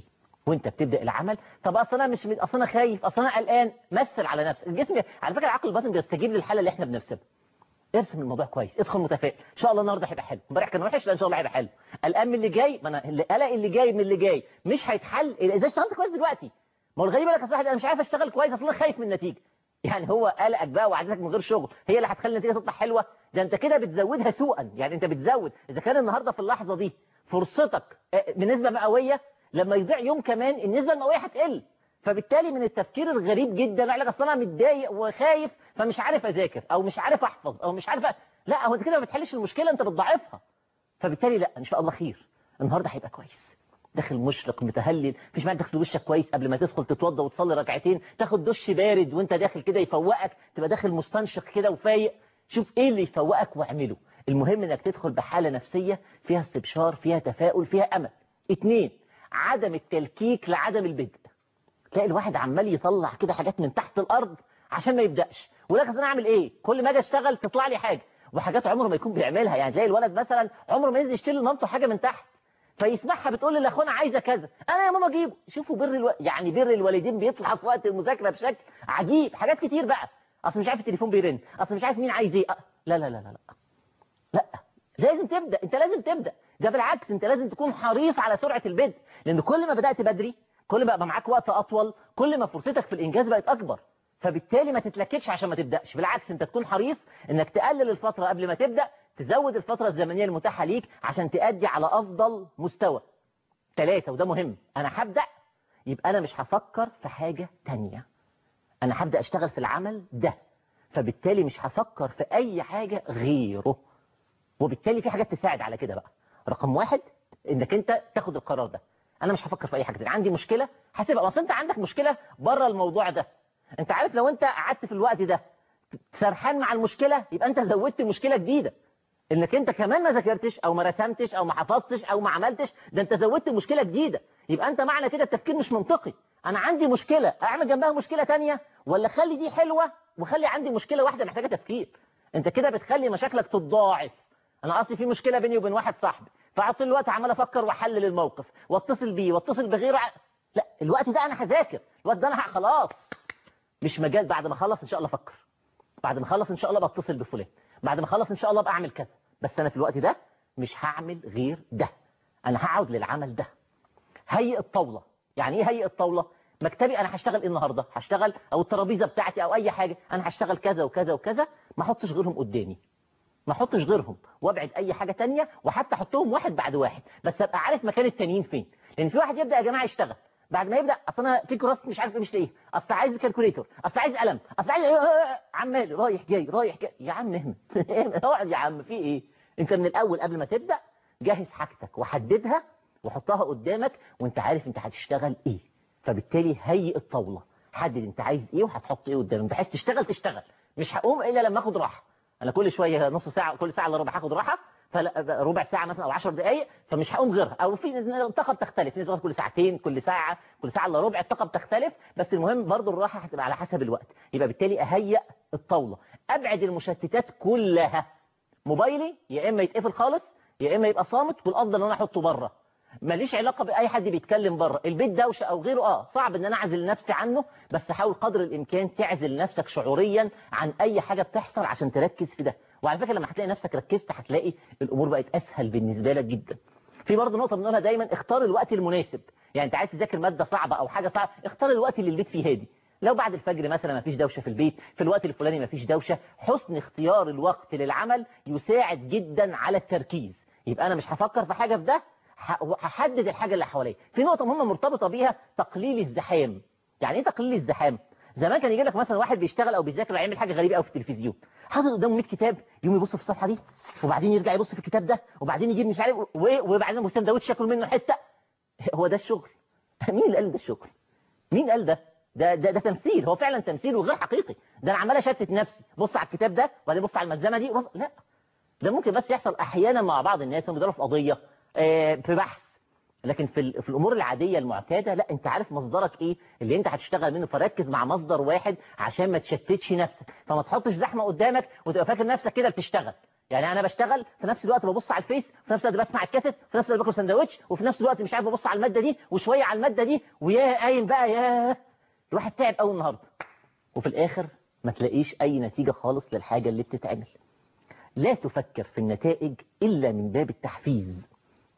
وانت بتبدا العمل طب اصل انا مش اصل انا خايف اصل انا قلقان مثل على نفسك الجسم على فكره العقل الباطن بيستجيب للحاله اللي احنا بنرسمها ارسم الموضوع كويس ادخل متفائل ان شاء الله النهارده هيبقى حلو امبارح كان وحش لا ان شاء الله هيبقى حلو قلقان من اللي جاي ما انا القلق اللي جاي من اللي جاي مش هيتحل الا اذا اشتغلت كويس دلوقتي ما هو الغريب لك اصل واحد انا مش عارف اشتغل كويس اصل انا خايف من النتيجه يعني هو قلقك بقى وعدتك من غير شغل هي اللي هتخلي النتيجه تطلع حلوه ده انت كده بتزودها سوءا يعني انت بتزود اذا كان النهارده في اللحظه دي فرصتك آه، بنسبه مئويه لما يضيع يوم كمان النسبه المئويه هتقل فبالتالي من التفكير الغريب جدا يقول لك اصل انا متضايق وخايف فمش عارف اذاكر او مش عارف احفظ او مش عارف أ... لا هو انت كده ما بتحلش المشكله انت بتضاعفها فبالتالي لا ان شاء الله خير النهارده هيبقى كويس داخل مشرق متهلل مفيش معنى تغسل وشك كويس قبل ما تدخل تتوضى وتصلي ركعتين تاخد دش بارد وانت داخل كده يفوقك تبقى داخل مستنشق كده وفايق شوف ايه اللي يفوقك واعمله المهم انك تدخل بحاله نفسيه فيها استبشار فيها تفاؤل فيها امل اتنين عدم التلكيك لعدم البدء تلاقي الواحد عمال يطلع كده حاجات من تحت الارض عشان ما يبداش ولكن انا اعمل ايه كل ما اجي اشتغل تطلع لي حاجه وحاجات عمره ما يكون بيعملها يعني تلاقي الولد مثلا عمره ما ينزل يشتري لمامته حاجه من تحت فيسمعها بتقول لاخونا عايزه كذا انا يا ماما اجيبه شوفوا بر الو... يعني بر الوالدين بيطلع في وقت المذاكره بشكل عجيب حاجات كتير بقى اصل مش عارف التليفون بيرن اصل مش عارف مين عايز ايه أه، لا لا لا لا لا لا لازم تبدا انت لازم تبدا ده بالعكس انت لازم تكون حريص على سرعه البدء لان كل ما بدات بدري كل ما بقى معاك وقت اطول كل ما فرصتك في الانجاز بقت اكبر فبالتالي ما تتلككش عشان ما تبداش بالعكس انت تكون حريص انك تقلل الفتره قبل ما تبدا تزود الفتره الزمنيه المتاحه ليك عشان تأدي على افضل مستوى ثلاثة وده مهم انا هبدا يبقى انا مش هفكر في حاجه تانية انا هبدا اشتغل في العمل ده فبالتالي مش هفكر في اي حاجه غيره وبالتالي في حاجات تساعد على كده بقى رقم واحد انك انت تاخد القرار ده انا مش هفكر في اي حاجه تانية عندي مشكله هسيبها اصل انت عندك مشكله بره الموضوع ده انت عارف لو انت قعدت في الوقت ده سرحان مع المشكله يبقى انت زودت مشكله جديده انك انت كمان ما ذاكرتش او ما رسمتش او ما حفظتش او ما عملتش ده انت زودت مشكله جديده يبقى انت معنى كده التفكير مش منطقي انا عندي مشكله اعمل جنبها مشكله تانية ولا خلي دي حلوه وخلي عندي مشكله واحده محتاجه تفكير انت كده بتخلي مشاكلك تتضاعف انا اصلي في مشكله بيني وبين واحد صاحبي فقعدت طول الوقت عمال افكر واحلل الموقف واتصل بيه واتصل بغيره ع- لا الوقت ده انا هذاكر الوقت ده انا ه- خلاص مش مجال بعد ما اخلص ان شاء الله افكر بعد ما اخلص ان شاء الله بتصل بفلان بعد ما اخلص ان شاء الله بعمل كذا بس انا في الوقت ده مش هعمل غير ده انا هقعد للعمل ده هيئ الطاوله يعني ايه هيئ الطاوله مكتبي انا هشتغل ايه النهارده هشتغل او الترابيزه بتاعتي او اي حاجه انا هشتغل كذا وكذا وكذا ما احطش غيرهم قدامي ما احطش غيرهم وابعد اي حاجه تانية وحتى احطهم واحد بعد واحد بس ابقى عارف مكان التانيين فين لان في واحد يبدا يا جماعه يشتغل بعد ما يبدا اصل انا في كراسه مش عارف إيه مش لاقيه اصل عايز كالكوليتور اصل عايز قلم اصل عايز عمال رايح جاي رايح جاي يا عم اهمت اقعد يا عم في ايه انت من الاول قبل ما تبدا جهز حاجتك وحددها وحطها قدامك وانت عارف انت هتشتغل ايه فبالتالي هيئ الطاوله حدد انت عايز ايه وهتحط ايه قدامك بحيث تشتغل تشتغل مش هقوم الا لما اخد راحه انا كل شويه نص ساعه كل ساعه الا ربع هاخد راحه فلا ربع ساعه مثلا او 10 دقائق فمش هقوم غيرها او في الطاقه بتختلف نسبه كل ساعتين كل ساعه كل ساعه الا ربع الطاقه بتختلف بس المهم برضو الراحه هتبقى على حسب الوقت يبقى بالتالي اهيئ الطاوله ابعد المشتتات كلها موبايلي يا اما يتقفل خالص يا اما يبقى صامت والافضل ان انا احطه بره ماليش علاقه باي حد بيتكلم بره البيت دوشه او غيره اه صعب ان انا اعزل نفسي عنه بس حاول قدر الامكان تعزل نفسك شعوريا عن اي حاجه بتحصل عشان تركز في ده وعلى فكره لما هتلاقي نفسك ركزت هتلاقي الامور بقت اسهل بالنسبه لك جدا في برضه نقطه بنقولها دايما اختار الوقت المناسب يعني انت عايز تذاكر ماده صعبه او حاجه صعبه اختار الوقت اللي البيت فيه هادي لو بعد الفجر مثلا ما فيش دوشه في البيت في الوقت الفلاني ما فيش دوشه حسن اختيار الوقت للعمل يساعد جدا على التركيز يبقى انا مش هفكر في حاجه في ده هحدد الحاجه اللي حواليا في نقطه مهمه مرتبطه بيها تقليل الزحام يعني ايه تقليل الزحام زمان كان يجي لك مثلا واحد بيشتغل او بيذاكر ويعمل حاجه غريبه قوي في التلفزيون حاطط قدامه 100 كتاب يقوم يبص في الصفحه دي وبعدين يرجع يبص في الكتاب ده وبعدين يجيب مش عارف وبعدين ابو سندوتش ياكل منه حته هو ده الشغل مين اللي قال ده الشغل مين قال ده ده ده, ده تمثيل هو فعلا تمثيل وغير حقيقي ده انا عمال اشتت نفسي بص على الكتاب ده وبعدين بص على الملزمه دي بص لا ده ممكن بس يحصل احيانا مع بعض الناس بيدوروا في قضيه آه في بحث لكن في في الامور العاديه المعتاده لا انت عارف مصدرك ايه اللي انت هتشتغل منه فركز مع مصدر واحد عشان ما تشتتش نفسك فما تحطش زحمه قدامك وتبقى فاكر نفسك كده بتشتغل يعني انا بشتغل في نفس الوقت ببص على الفيس في نفس الوقت بسمع الكاسيت في نفس الوقت باكل سندوتش وفي نفس الوقت مش عارف ببص على الماده دي وشويه على الماده دي ويا قايم بقى يا الواحد تعب قوي النهارده وفي الاخر ما تلاقيش اي نتيجه خالص للحاجه اللي بتتعمل لا تفكر في النتائج الا من باب التحفيز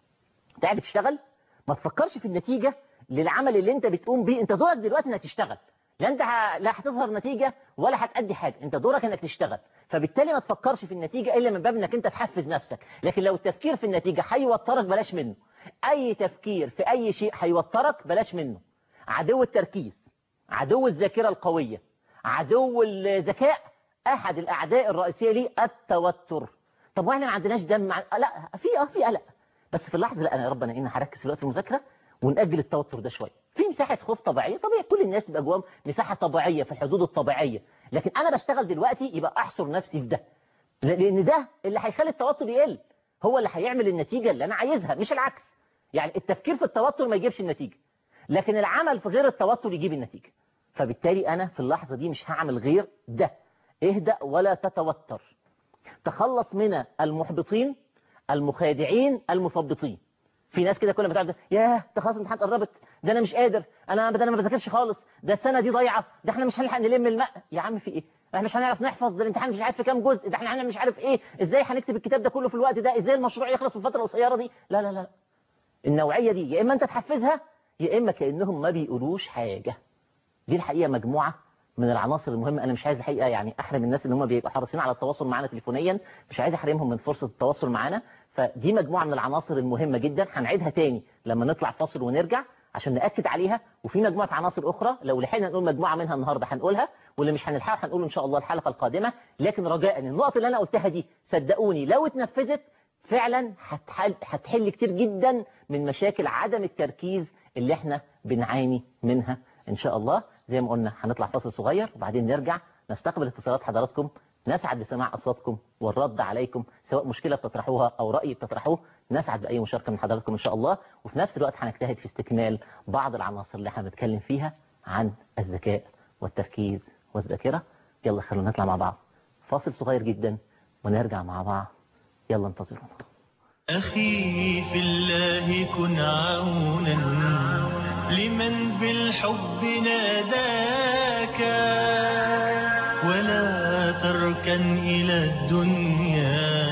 انت قاعد بتشتغل ما تفكرش في النتيجه للعمل اللي انت بتقوم بيه انت دورك دلوقتي انك تشتغل لا انت ه- لا هتظهر نتيجه ولا هتأدي حاجه انت دورك انك تشتغل فبالتالي ما تفكرش في النتيجه الا من باب انك انت تحفز نفسك لكن لو التفكير في النتيجه هيوترك بلاش منه اي تفكير في اي شيء هيوترك بلاش منه عدو التركيز عدو الذاكره القويه عدو الذكاء احد الاعداء الرئيسيه ليه التوتر طب واحنا ما عندناش دم مع... لا في اه في قلق بس في اللحظه لا انا يا رب انا انا هركز في الوقت المذاكره ونأجل التوتر ده شويه في مساحه خوف طبيعيه طبيعي كل الناس بيبقى جواهم مساحه طبيعيه في الحدود الطبيعيه لكن انا بشتغل دلوقتي يبقى احصر نفسي في ده لان ده اللي هيخلي التوتر يقل هو اللي هيعمل النتيجه اللي انا عايزها مش العكس يعني التفكير في التوتر ما يجيبش النتيجه لكن العمل في غير التوتر يجيب النتيجه فبالتالي انا في اللحظه دي مش هعمل غير ده اهدأ ولا تتوتر تخلص من المحبطين المخادعين المثبطين في ناس كده كل ما تقعد ياه ده خلاص الامتحانات قربت ده انا مش قادر انا ده انا ما بذاكرش خالص ده السنه دي ضايعه ده احنا مش هنلحق نلم الماء يا عم في ايه احنا مش هنعرف نحفظ ده الامتحان مش عارف في كام جزء ده احنا هنعمل مش عارف ايه ازاي هنكتب الكتاب ده كله في الوقت ده ازاي المشروع يخلص في الفتره القصيره دي لا لا لا النوعيه دي يا اما انت تحفزها يا اما كانهم ما بيقولوش حاجه دي الحقيقه مجموعه من العناصر المهمه انا مش عايز الحقيقه يعني احرم الناس اللي هم بيبقوا حريصين على التواصل معنا تليفونيا مش عايز احرمهم من فرصه التواصل معنا فدي مجموعه من العناصر المهمه جدا هنعيدها تاني لما نطلع فاصل ونرجع عشان ناكد عليها وفي مجموعه عناصر اخرى لو لحقنا نقول مجموعه منها النهارده هنقولها واللي مش هنلحقها هنقول ان شاء الله الحلقه القادمه لكن رجاء النقط اللي انا قلتها دي صدقوني لو اتنفذت فعلا هتحل, هتحل كتير جدا من مشاكل عدم التركيز اللي احنا بنعاني منها ان شاء الله زي ما قلنا هنطلع فاصل صغير وبعدين نرجع نستقبل اتصالات حضراتكم نسعد بسماع اصواتكم والرد عليكم سواء مشكله بتطرحوها او راي بتطرحوه نسعد باي مشاركه من حضراتكم ان شاء الله وفي نفس الوقت هنجتهد في استكمال بعض العناصر اللي هنتكلم فيها عن الذكاء والتركيز والذاكره يلا خلونا نطلع مع بعض فاصل صغير جدا ونرجع مع بعض يلا انتظرونا أخي في الله كن عونا لمن بالحب ناداك ولا تركن إلى الدنيا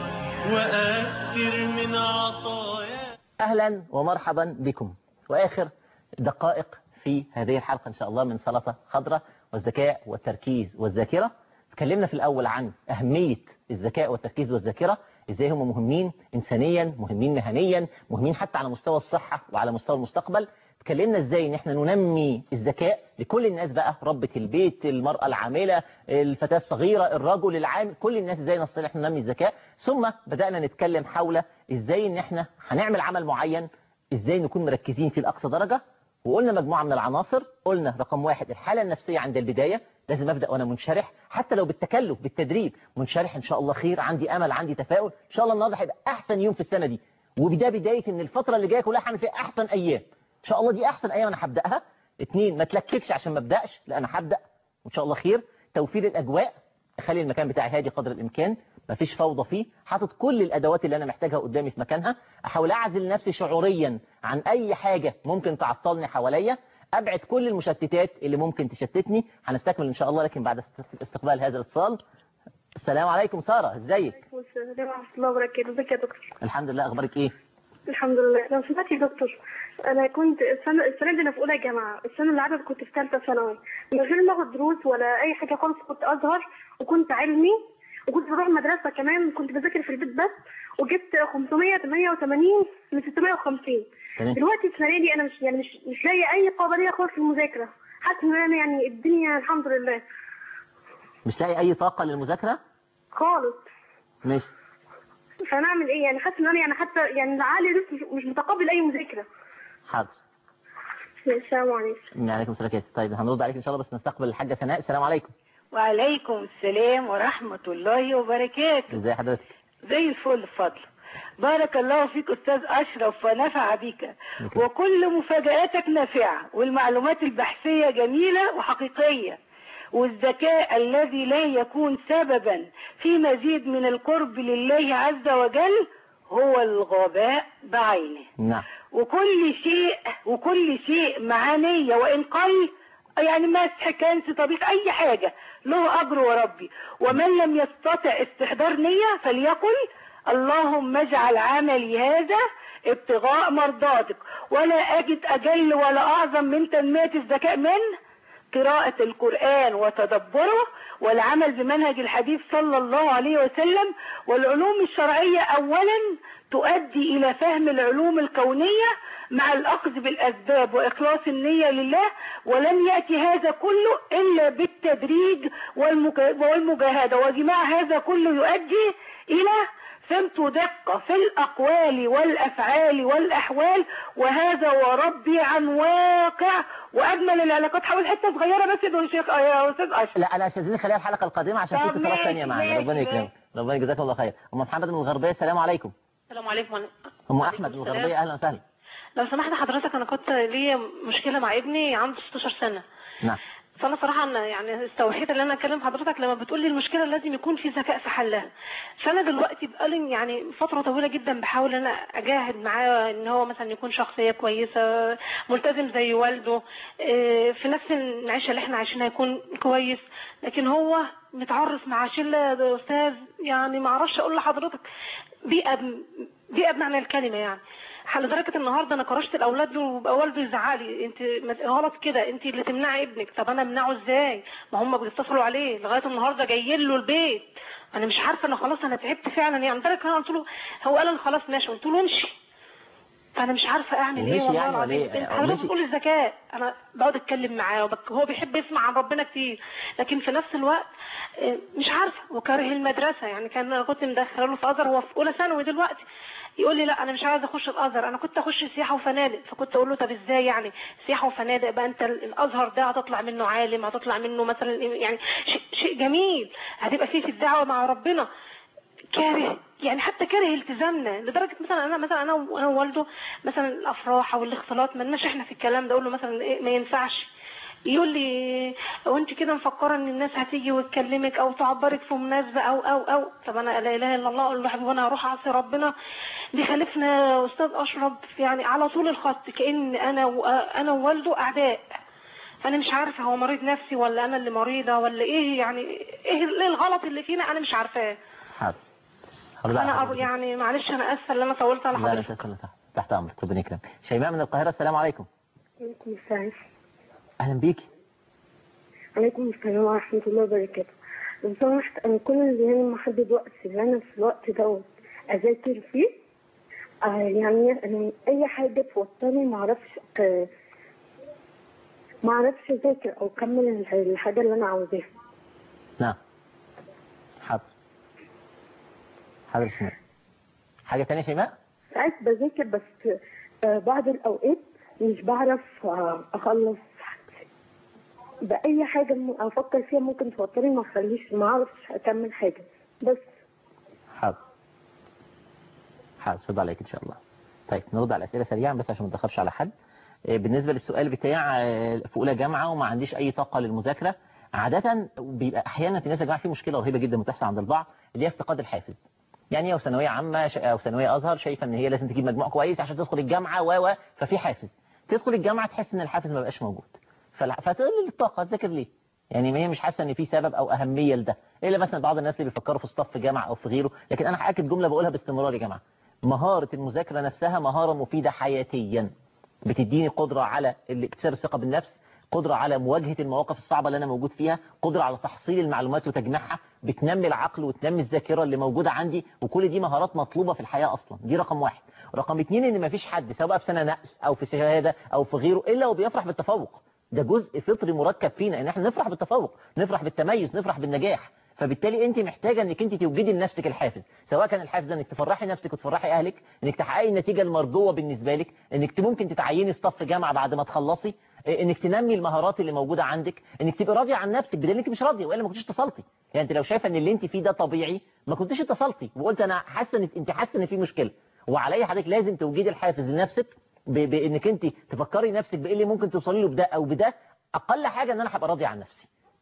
وأكثر من عطايا أهلا ومرحبا بكم وآخر دقائق في هذه الحلقة إن شاء الله من سلطة خضراء والذكاء والتركيز والذاكرة تكلمنا في الأول عن أهمية الذكاء والتركيز والذاكرة إزاي هم مهمين إنسانيا مهمين مهنيا مهمين حتى على مستوى الصحة وعلى مستوى المستقبل اتكلمنا ازاي ان احنا ننمي الذكاء لكل الناس بقى ربة البيت المرأة العاملة الفتاة الصغيرة الرجل العامل كل الناس ازاي نستطيع احنا ننمي الذكاء ثم بدأنا نتكلم حول ازاي ان احنا هنعمل عمل معين ازاي نكون مركزين فيه لأقصى درجة وقلنا مجموعة من العناصر قلنا رقم واحد الحالة النفسية عند البداية لازم أبدأ وأنا منشرح حتى لو بالتكلف بالتدريب منشرح إن شاء الله خير عندي أمل عندي تفاؤل إن شاء الله النهارده هيبقى أحسن يوم في السنة دي وبدا بداية إن الفترة اللي جاية كلها هعمل فيها أحسن أيام إن شاء الله دي أحسن أيام أنا هبدأها اتنين ما تلككش عشان ما أبدأش لا أنا هبدأ وإن شاء الله خير توفير الأجواء أخلي المكان بتاعي هادي قدر الإمكان مفيش فوضى فيه حاطط كل الادوات اللي انا محتاجها قدامي في مكانها احاول اعزل نفسي شعوريا عن اي حاجة ممكن تعطلني حواليا ابعد كل المشتتات اللي ممكن تشتتني هنستكمل ان شاء الله لكن بعد استقبال هذا الاتصال السلام عليكم سارة ازيك السلام ورحمة الله وبركاته ازيك يا دكتور الحمد لله اخبارك ايه الحمد لله لو سمعت يا دكتور انا كنت السنه السنه دي انا في اولى جامعه السنه اللي عدت كنت في ثالثه ثانوي من غير ما اخد دروس ولا اي حاجه خالص كنت ازهر وكنت علمي وكنت بروح مدرسه كمان كنت بذاكر في البيت بس وجبت 588 من 650 تمام. دلوقتي السنه دي انا مش يعني مش مش لاقي اي قابليه خالص في المذاكره حاسه ان انا يعني الدنيا الحمد لله مش لاقي اي طاقة للمذاكرة خالص ماشي فنعمل ايه يعني حاسه ان انا يعني حتى يعني عقلي لسه مش- مش متقبل اي مذاكره حاضر السلام عليكم وعليكم السلام عليكم. طيب هنرد عليك ان شاء الله بس نستقبل الحاجة سناء السلام عليكم وعليكم السلام ورحمة الله وبركاته ازي حضرتك زي الفل فضل بارك الله فيك أستاذ أشرف ونفع بك وكل مفاجآتك نافعة والمعلومات البحثية جميلة وحقيقية والذكاء الذي لا يكون سببا في مزيد من القرب لله عز وجل هو الغباء بعينه نعم وكل شيء وكل شيء مع نية وإن قل يعني مسح كنس طبيخ أي حاجة له أجر وربي ومن لم يستطع استحضار نية فليقل اللهم اجعل عملي هذا ابتغاء مرضاتك ولا أجد أجل ولا أعظم من تنمية الذكاء من قراءة القرآن وتدبره والعمل بمنهج الحديث صلى الله عليه وسلم والعلوم الشرعية أولا تؤدي إلى فهم العلوم الكونية مع الأخذ بالأسباب وإخلاص النية لله ولن يأتي هذا كله إلا بالتدريج والمك- والمجاهدة وجماع هذا كله يؤدي إلى فهمت دقة في الأقوال والأفعال والأحوال وهذا وربي عن واقع وأجمل العلاقات حول حتة صغيرة بس يا شيخ يا أستاذ أشرف لا انا استاذني خليها الحلقه القادمه عشان في طب اتصالات ماشي، ثانيه معانا ماشي، ربنا يكرمك ماشي. ربنا يجزاكم الله خير ام محمد من الغربيه السلام عليكم السلام عليكم ام احمد من الغربيه اهلا وسهلا لو سمحت حضرتك انا كنت ليا مشكله مع ابني عنده 16 سنه نعم فانا صراحه أنا يعني استوحيت ان انا اكلم حضرتك لما بتقول لي المشكله لازم يكون في ذكاء في حلها فانا دلوقتي بقالي يعني فتره طويله جدا بحاول ان انا اجاهد معاه ان هو مثلا يكون شخصيه كويسه ملتزم زي والده إيه، في نفس العيشه اللي احنا عايشينها يكون كويس لكن هو متعرف مع شله يا استاذ يعني ما اعرفش اقول لحضرتك بيئه بيئه بمعنى الكلمه يعني لدرجه النهارده انا كرشت الاولاد وبقى والده يزعق لي انت ما- غلط كده انت اللي تمنعي ابنك طب انا امنعه ازاي ما هم بيتصلوا عليه لغايه النهارده جايين له البيت انا مش عارفه انا خلاص انا تعبت فعلا يعني لدرجه انا قلت له هو قال انا خلاص ماشي قلت له امشي فانا مش عارفه اعمل ايه ومشي والله يعني ولا العظيم إيه؟ انت أو حضرتك مشي؟ بتقول الذكاء انا بقعد اتكلم معاه وبك هو بيحب يسمع عن ربنا كتير لكن في نفس الوقت آه، مش عارفه وكاره المدرسه يعني كان انا كنت مدخله له في ازهر هو في اولى ثانوي دلوقتي يقول لي لا انا مش عايز اخش الازهر انا كنت اخش سياحه وفنادق فكنت اقول له طب ازاي يعني سياحه وفنادق بقى انت ال- الازهر ده هتطلع منه عالم هتطلع منه مثلا يعني شيء, شيء جميل هتبقى فيه في الدعوه مع ربنا كاره يعني حتى كاره التزامنا لدرجه مثلا انا مثلا انا وانا ووالده مثلا الافراح او الاختلاط ما لناش احنا في الكلام ده اقول له مثلا إيه ما ينفعش يقول لي هو انت كده مفكره ان الناس هتيجي وتكلمك او تعبرك في مناسبه او او او طب انا لا اله الا الله اقول له حبيبي انا هروح اعصي ربنا دي خالفنا يا استاذ اشرف يعني على طول الخط كان انا وانا ووالده اعداء انا مش عارفه هو مريض نفسي ولا انا اللي مريضه ولا ايه يعني ايه إيه الغلط اللي فينا انا مش عارفاه حاضر هرد على انا أبو حضرتك. يعني معلش انا اسفه اللي انا طولت على لا لا حضرتك تسلم تحت تحت امرك ربنا يكرمك شيماء من القاهره السلام عليكم عليكم السلام اهلا بيكي عليكم السلام ورحمة الله وبركاته لو سمحت أنا كل اللي يعني محدد وقت اللي أنا في الوقت دوت أذاكر فيه آه يعني أنا أي حاجة توترني معرفش آه معرفش أذاكر أو أكمل الح- الحاجة اللي أنا عاوزاها نعم حاضر حاضر شيماء حاجه ثانيه شيماء ساعات بذاكر بس آه بعض الأوقات مش بعرف آه أخلص بأي حاجة م- أفكر فيها ممكن توترني ما أخليش ما أعرفش أكمل حاجة بس حاضر حاضر رد عليك ان شاء الله طيب نرد على الاسئله سريعا بس عشان ما نتاخرش على حد آه، بالنسبه للسؤال بتاع آه، في اولى جامعه وما عنديش اي طاقه للمذاكره عاده بيبقى احيانا في ناس يا جماعه في مشكله رهيبه جدا بتحصل عند البعض اللي هي افتقاد الحافز يعني او ثانويه عامه ش- او ثانويه ازهر شايفه ان هي لازم تجيب مجموع كويس عشان تدخل الجامعه و و ففي حافز تدخل الجامعه تحس ان الحافز ما بقاش موجود فلا- فتقلل الطاقه تذاكر ليه يعني ما هي مش حاسه ان في سبب او اهميه لده الا مثلا بعض الناس اللي بيفكروا في صف جامعه او في غيره لكن انا هاكد جمله بقولها باستمرار يا جماعه مهاره المذاكره نفسها مهاره مفيده حياتيا بتديني قدره على اكتساب الثقه بالنفس قدرة على مواجهة المواقف الصعبة اللي أنا موجود فيها قدرة على تحصيل المعلومات وتجميعها بتنمي العقل وتنمي الذاكرة اللي موجودة عندي وكل دي مهارات مطلوبة في الحياة أصلا دي رقم واحد رقم اتنين إن مفيش حد سواء في سنة نقل أو في شهادة أو في غيره إلا وبيفرح بالتفوق ده جزء فطري مركب فينا ان احنا نفرح بالتفوق نفرح بالتميز نفرح بالنجاح فبالتالي انت محتاجه انك انت توجدي لنفسك الحافز سواء كان الحافز ده انك تفرحي نفسك وتفرحي اهلك انك تحققي النتيجه المرجوه بالنسبه لك انك ممكن تتعيني صف جامعه بعد ما تخلصي إيه، انك تنمي المهارات اللي موجوده عندك انك تبقي راضيه عن نفسك بدل انك مش راضيه والا ما كنتيش اتصلتي يعني انت لو شايفه ان اللي انت فيه ده طبيعي ما كنتيش اتصلتي وقلت انا حاسه ان انت حاسه ان في مشكله وعلي حضرتك لازم توجدي الحافز لنفسك ب- بانك انت تفكري نفسك بايه اللي ممكن توصلي له بده او بده اقل حاجه ان انا هبقى راضي عن نفسي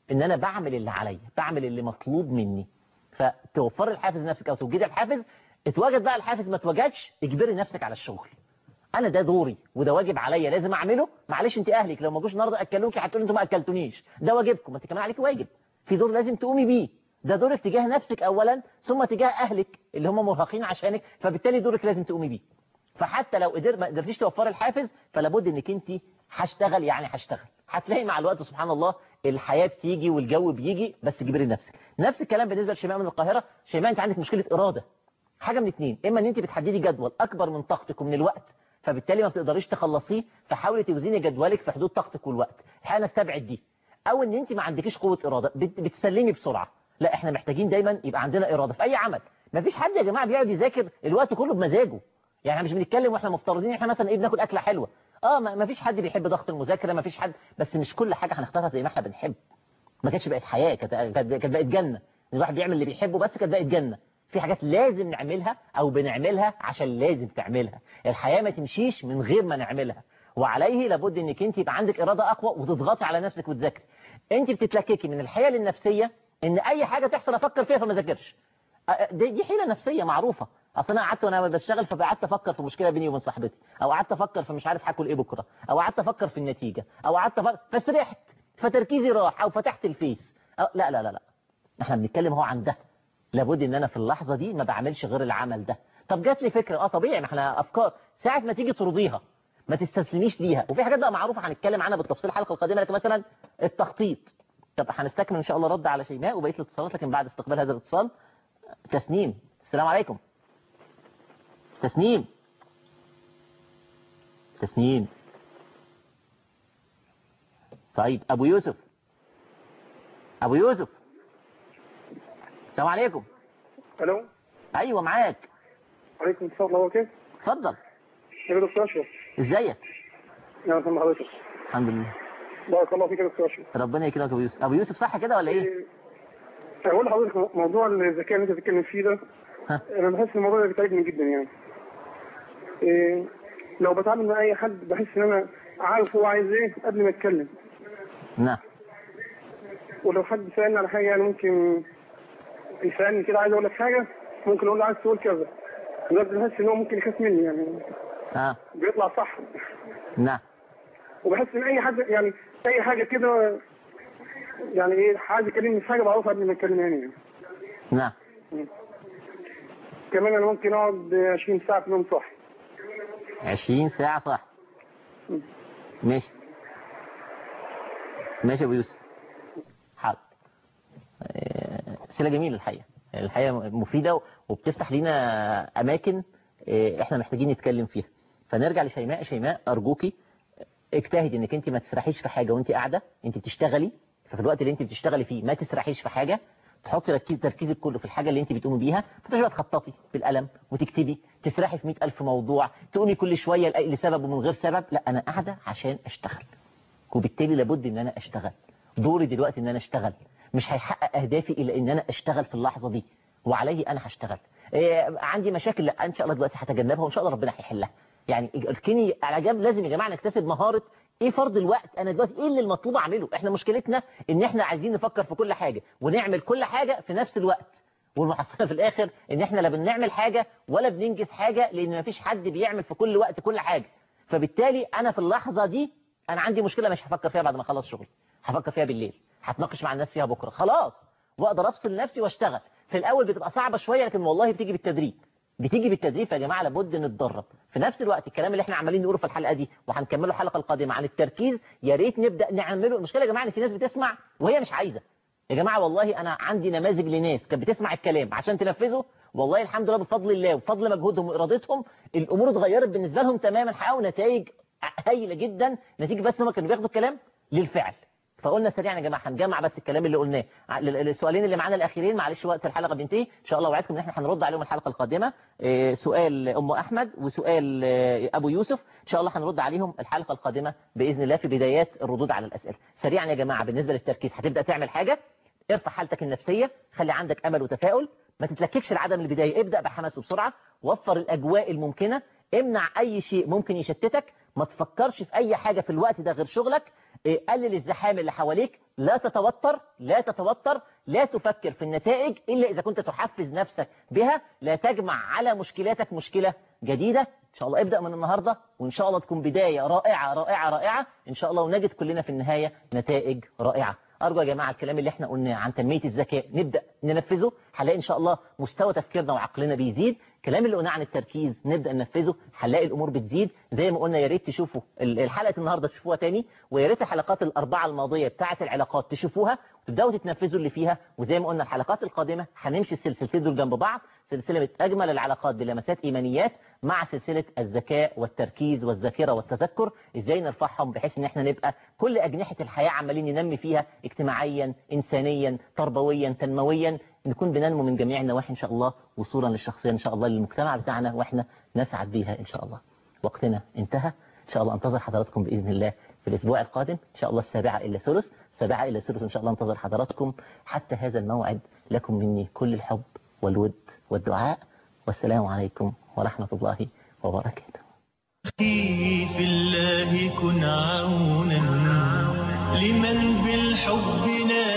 ان انا بعمل اللي عليا بعمل اللي مطلوب مني فتوفر الحافز لنفسك او توجدي الحافز اتوجد بقى الحافز ما اتوجدش اجبري نفسك على الشغل انا ده دوري وده واجب عليا لازم اعمله معلش انت اهلك لو ما جوش النهارده اكلوكي هتقولي انتوا ما اكلتونيش ده واجبكم انت كمان عليك واجب في دور لازم تقومي بيه ده دورك تجاه نفسك اولا ثم تجاه اهلك اللي هم مرهقين عشانك فبالتالي دورك لازم تقومي بيه فحتى لو قدر ما قدرتيش توفري الحافز فلا بد انك انت هشتغل يعني هشتغل هتلاقي مع الوقت سبحان الله الحياه بتيجي والجو بيجي بس جبري نفسك نفس الكلام بالنسبه لشيماء من القاهره شيماء انت عندك مشكله اراده حاجه من اتنين اما ان انت بتحددي جدول اكبر من طاقتك ومن الوقت فبالتالي ما بتقدريش تخلصيه فحاولي توزني جدولك في حدود طاقتك والوقت الحقيقه نستبعد دي او ان انت ما عندكيش قوه اراده بت- بتسلمي بسرعه لا احنا محتاجين دايما يبقى عندنا اراده في اي عمل ما فيش حد يا جماعه بيقعد يذاكر الوقت كله بمزاجه يعني احنا مش بنتكلم واحنا مفترضين احنا مثلا ايه بناكل اكله حلوه اه ما ما فيش حد بيحب ضغط المذاكره ما فيش حد بس مش كل حاجه هنختارها زي ما احنا بنحب ما كانتش بقت حياه كانت كانت كانت بقت جنه إن الواحد بيعمل اللي بيحبه بس كانت بقت جنه في حاجات لازم نعملها او بنعملها عشان لازم تعملها الحياه ما تمشيش من غير ما نعملها وعليه لابد انك انت يبقى عندك اراده اقوى وتضغطي على نفسك وتذاكري انت بتتلككي من الحيل النفسيه ان اي حاجه تحصل افكر فيها فما ذاكرش أ- دي دي حيله نفسيه معروفه اصل انا قعدت وانا بشتغل فقعدت افكر في مشكله بيني وبين صاحبتي او قعدت افكر في مش عارف هاكل ايه بكره او قعدت افكر في النتيجه او قعدت افكر فسرحت فتركيزي راح او فتحت الفيس أو لا لا لا لا احنا بنتكلم هو عن ده لابد ان انا في اللحظه دي ما بعملش غير العمل ده طب جات لي فكره اه طبيعي ما احنا افكار ساعه ما تيجي ترضيها ما تستسلميش ليها وفي حاجات بقى معروفه هنتكلم عنها بالتفصيل الحلقه القادمه لكن مثلا التخطيط طب هنستكمل ان شاء الله رد على شيماء وبقيه الاتصالات لكن بعد استقبال هذا الاتصال تسنيم السلام عليكم تسنيم تسنيم طيب ابو يوسف ابو يوسف السلام عليكم الو ايوه معاك عليكم السلام ورحمه الله وبركاته اتفضل يا دكتور اشرف ازيك يا فندم حضرتك الحمد لله بارك الله فيك يا دكتور اشرف ربنا يكرمك يا ابو يوسف ابو يوسف صح كده ولا ايه اقول لحضرتك موضوع الذكاء اللي انت بتتكلم فيه ده ها. انا بحس الموضوع ده بيتعبني جدا يعني إيه لو بتعامل مع اي حد بحس ان انا عارف هو عايز ايه قبل ما يتكلم نعم ولو حد سالني على حاجه يعني ممكن يسالني كده عايز اقول لك حاجه ممكن اقول له عايز تقول كذا بس بحس ان هو ممكن يخاف مني يعني اه بيطلع صح نعم وبحس ان اي حد يعني اي حاجه كده يعني ايه عايز يكلمني في حاجه بعرفها قبل ما يتكلم يعني نعم كمان انا ممكن اقعد 20 ساعه في اليوم صاحي 20 ساعة صح ماشي ماشي يا ابو يوسف حاضر آه، اسئله جميله الحقيقه الحقيقه مفيده وبتفتح لينا اماكن آه، احنا محتاجين نتكلم فيها فنرجع لشيماء شيماء ارجوكي اجتهدي انك انت ما تسرحيش في حاجه وانت قاعده انت بتشتغلي ففي الوقت اللي انت بتشتغلي فيه ما تسرحيش في حاجه تحطي ركيز تركيزك كله في الحاجه اللي انت بتقومي بيها فتروحي بقى تخططي بالقلم وتكتبي تسرحي في 100000 موضوع تقومي كل شويه لأي- لسبب ومن غير سبب لا انا قاعده عشان اشتغل وبالتالي لابد ان انا اشتغل دوري دلوقتي ان انا اشتغل مش هيحقق اهدافي الا ان انا اشتغل في اللحظه دي وعليه انا هشتغل إيه عندي مشاكل لا ان شاء الله دلوقتي هتجنبها وان شاء الله ربنا هيحلها يعني اركني على جنب لازم يا جماعه نكتسب مهاره ايه فرض الوقت انا دلوقتي ايه اللي المطلوب اعمله احنا مشكلتنا ان احنا عايزين نفكر في كل حاجه ونعمل كل حاجه في نفس الوقت والمحصله في الاخر ان احنا لا بنعمل حاجه ولا بننجز حاجه لان مفيش حد بيعمل في كل وقت كل حاجه فبالتالي انا في اللحظه دي انا عندي مشكله مش هفكر فيها بعد ما اخلص شغلي هفكر فيها بالليل هتناقش مع الناس فيها بكره خلاص واقدر افصل نفسي واشتغل في الاول بتبقى صعبه شويه لكن والله بتيجي بالتدريب بتيجي بالتدريب يا جماعه لابد نتدرب في نفس الوقت الكلام اللي احنا عمالين نقوله في الحلقه دي وهنكمله الحلقه القادمه عن التركيز يا ريت نبدا نعمله المشكله يا جماعه ان في ناس بتسمع وهي مش عايزه يا جماعه والله انا عندي نماذج لناس كانت بتسمع الكلام عشان تنفذه والله الحمد لله بفضل الله وبفضل مجهودهم وارادتهم الامور اتغيرت بالنسبه لهم تماما حققوا نتائج هايله جدا نتيجه بس هم كانوا بياخدوا الكلام للفعل فقلنا سريعا يا جماعه هنجمع بس الكلام اللي قلناه ع- ال- السؤالين اللي معانا الاخيرين معلش وقت الحلقه بينتهي ان شاء الله وعدكم ان احنا هنرد عليهم الحلقه القادمه إيه، سؤال ام احمد وسؤال آه، ابو يوسف ان شاء الله هنرد عليهم الحلقه القادمه باذن الله في بدايات الردود على الاسئله سريعا يا جماعه بالنسبه للتركيز هتبدا تعمل حاجه ارفع حالتك النفسيه خلي عندك امل وتفاؤل ما تتلككش لعدم البدايه ابدا بحماس وبسرعه وفر الاجواء الممكنه امنع اي شيء ممكن يشتتك ما تفكرش في اي حاجه في الوقت ده غير شغلك إيه، قلل الزحام اللي حواليك لا تتوتر لا تتوتر لا تفكر في النتائج إلا إذا كنت تحفز نفسك بها لا تجمع على مشكلاتك مشكلة جديدة إن شاء الله ابدأ من النهاردة وإن شاء الله تكون بداية رائعة رائعة رائعة إن شاء الله ونجد كلنا في النهاية نتائج رائعة أرجو يا جماعة الكلام اللي احنا قلناه عن تنمية الذكاء نبدأ ننفذه هنلاقي إن شاء الله مستوى تفكيرنا وعقلنا بيزيد الكلام اللي قلناه عن التركيز نبدأ ننفذه هنلاقي الأمور بتزيد زي ما قلنا يا ريت تشوفوا ال- الحلقة النهاردة تشوفوها تاني ويا ريت الحلقات الأربعة الماضية بتاعة العلاقات تشوفوها وتبدأوا تتنفذوا اللي فيها وزي ما قلنا الحلقات القادمة هنمشي السلسلتين دول جنب بعض سلسلة أجمل العلاقات بلمسات إيمانيات مع سلسلة الذكاء والتركيز والذاكرة والتذكر إزاي نرفعهم بحيث إن احنا نبقى كل أجنحة الحياة عمالين ننمي فيها اجتماعيا إنسانيا تربويا تنمويا نكون بننمو من جميع النواحي إن شاء الله وصولا للشخصية إن شاء الله للمجتمع بتاعنا وإحنا نسعد بيها إن شاء الله وقتنا انتهى إن شاء الله انتظر حضراتكم بإذن الله في الأسبوع القادم إن شاء الله السابعة إلى ثلث السابعة إلى ثلث إن شاء الله انتظر حضراتكم حتى هذا الموعد لكم مني كل الحب والود والدعاء والسلام عليكم ورحمة الله وبركاته أخي في الله كن عونا لمن بالحب نادى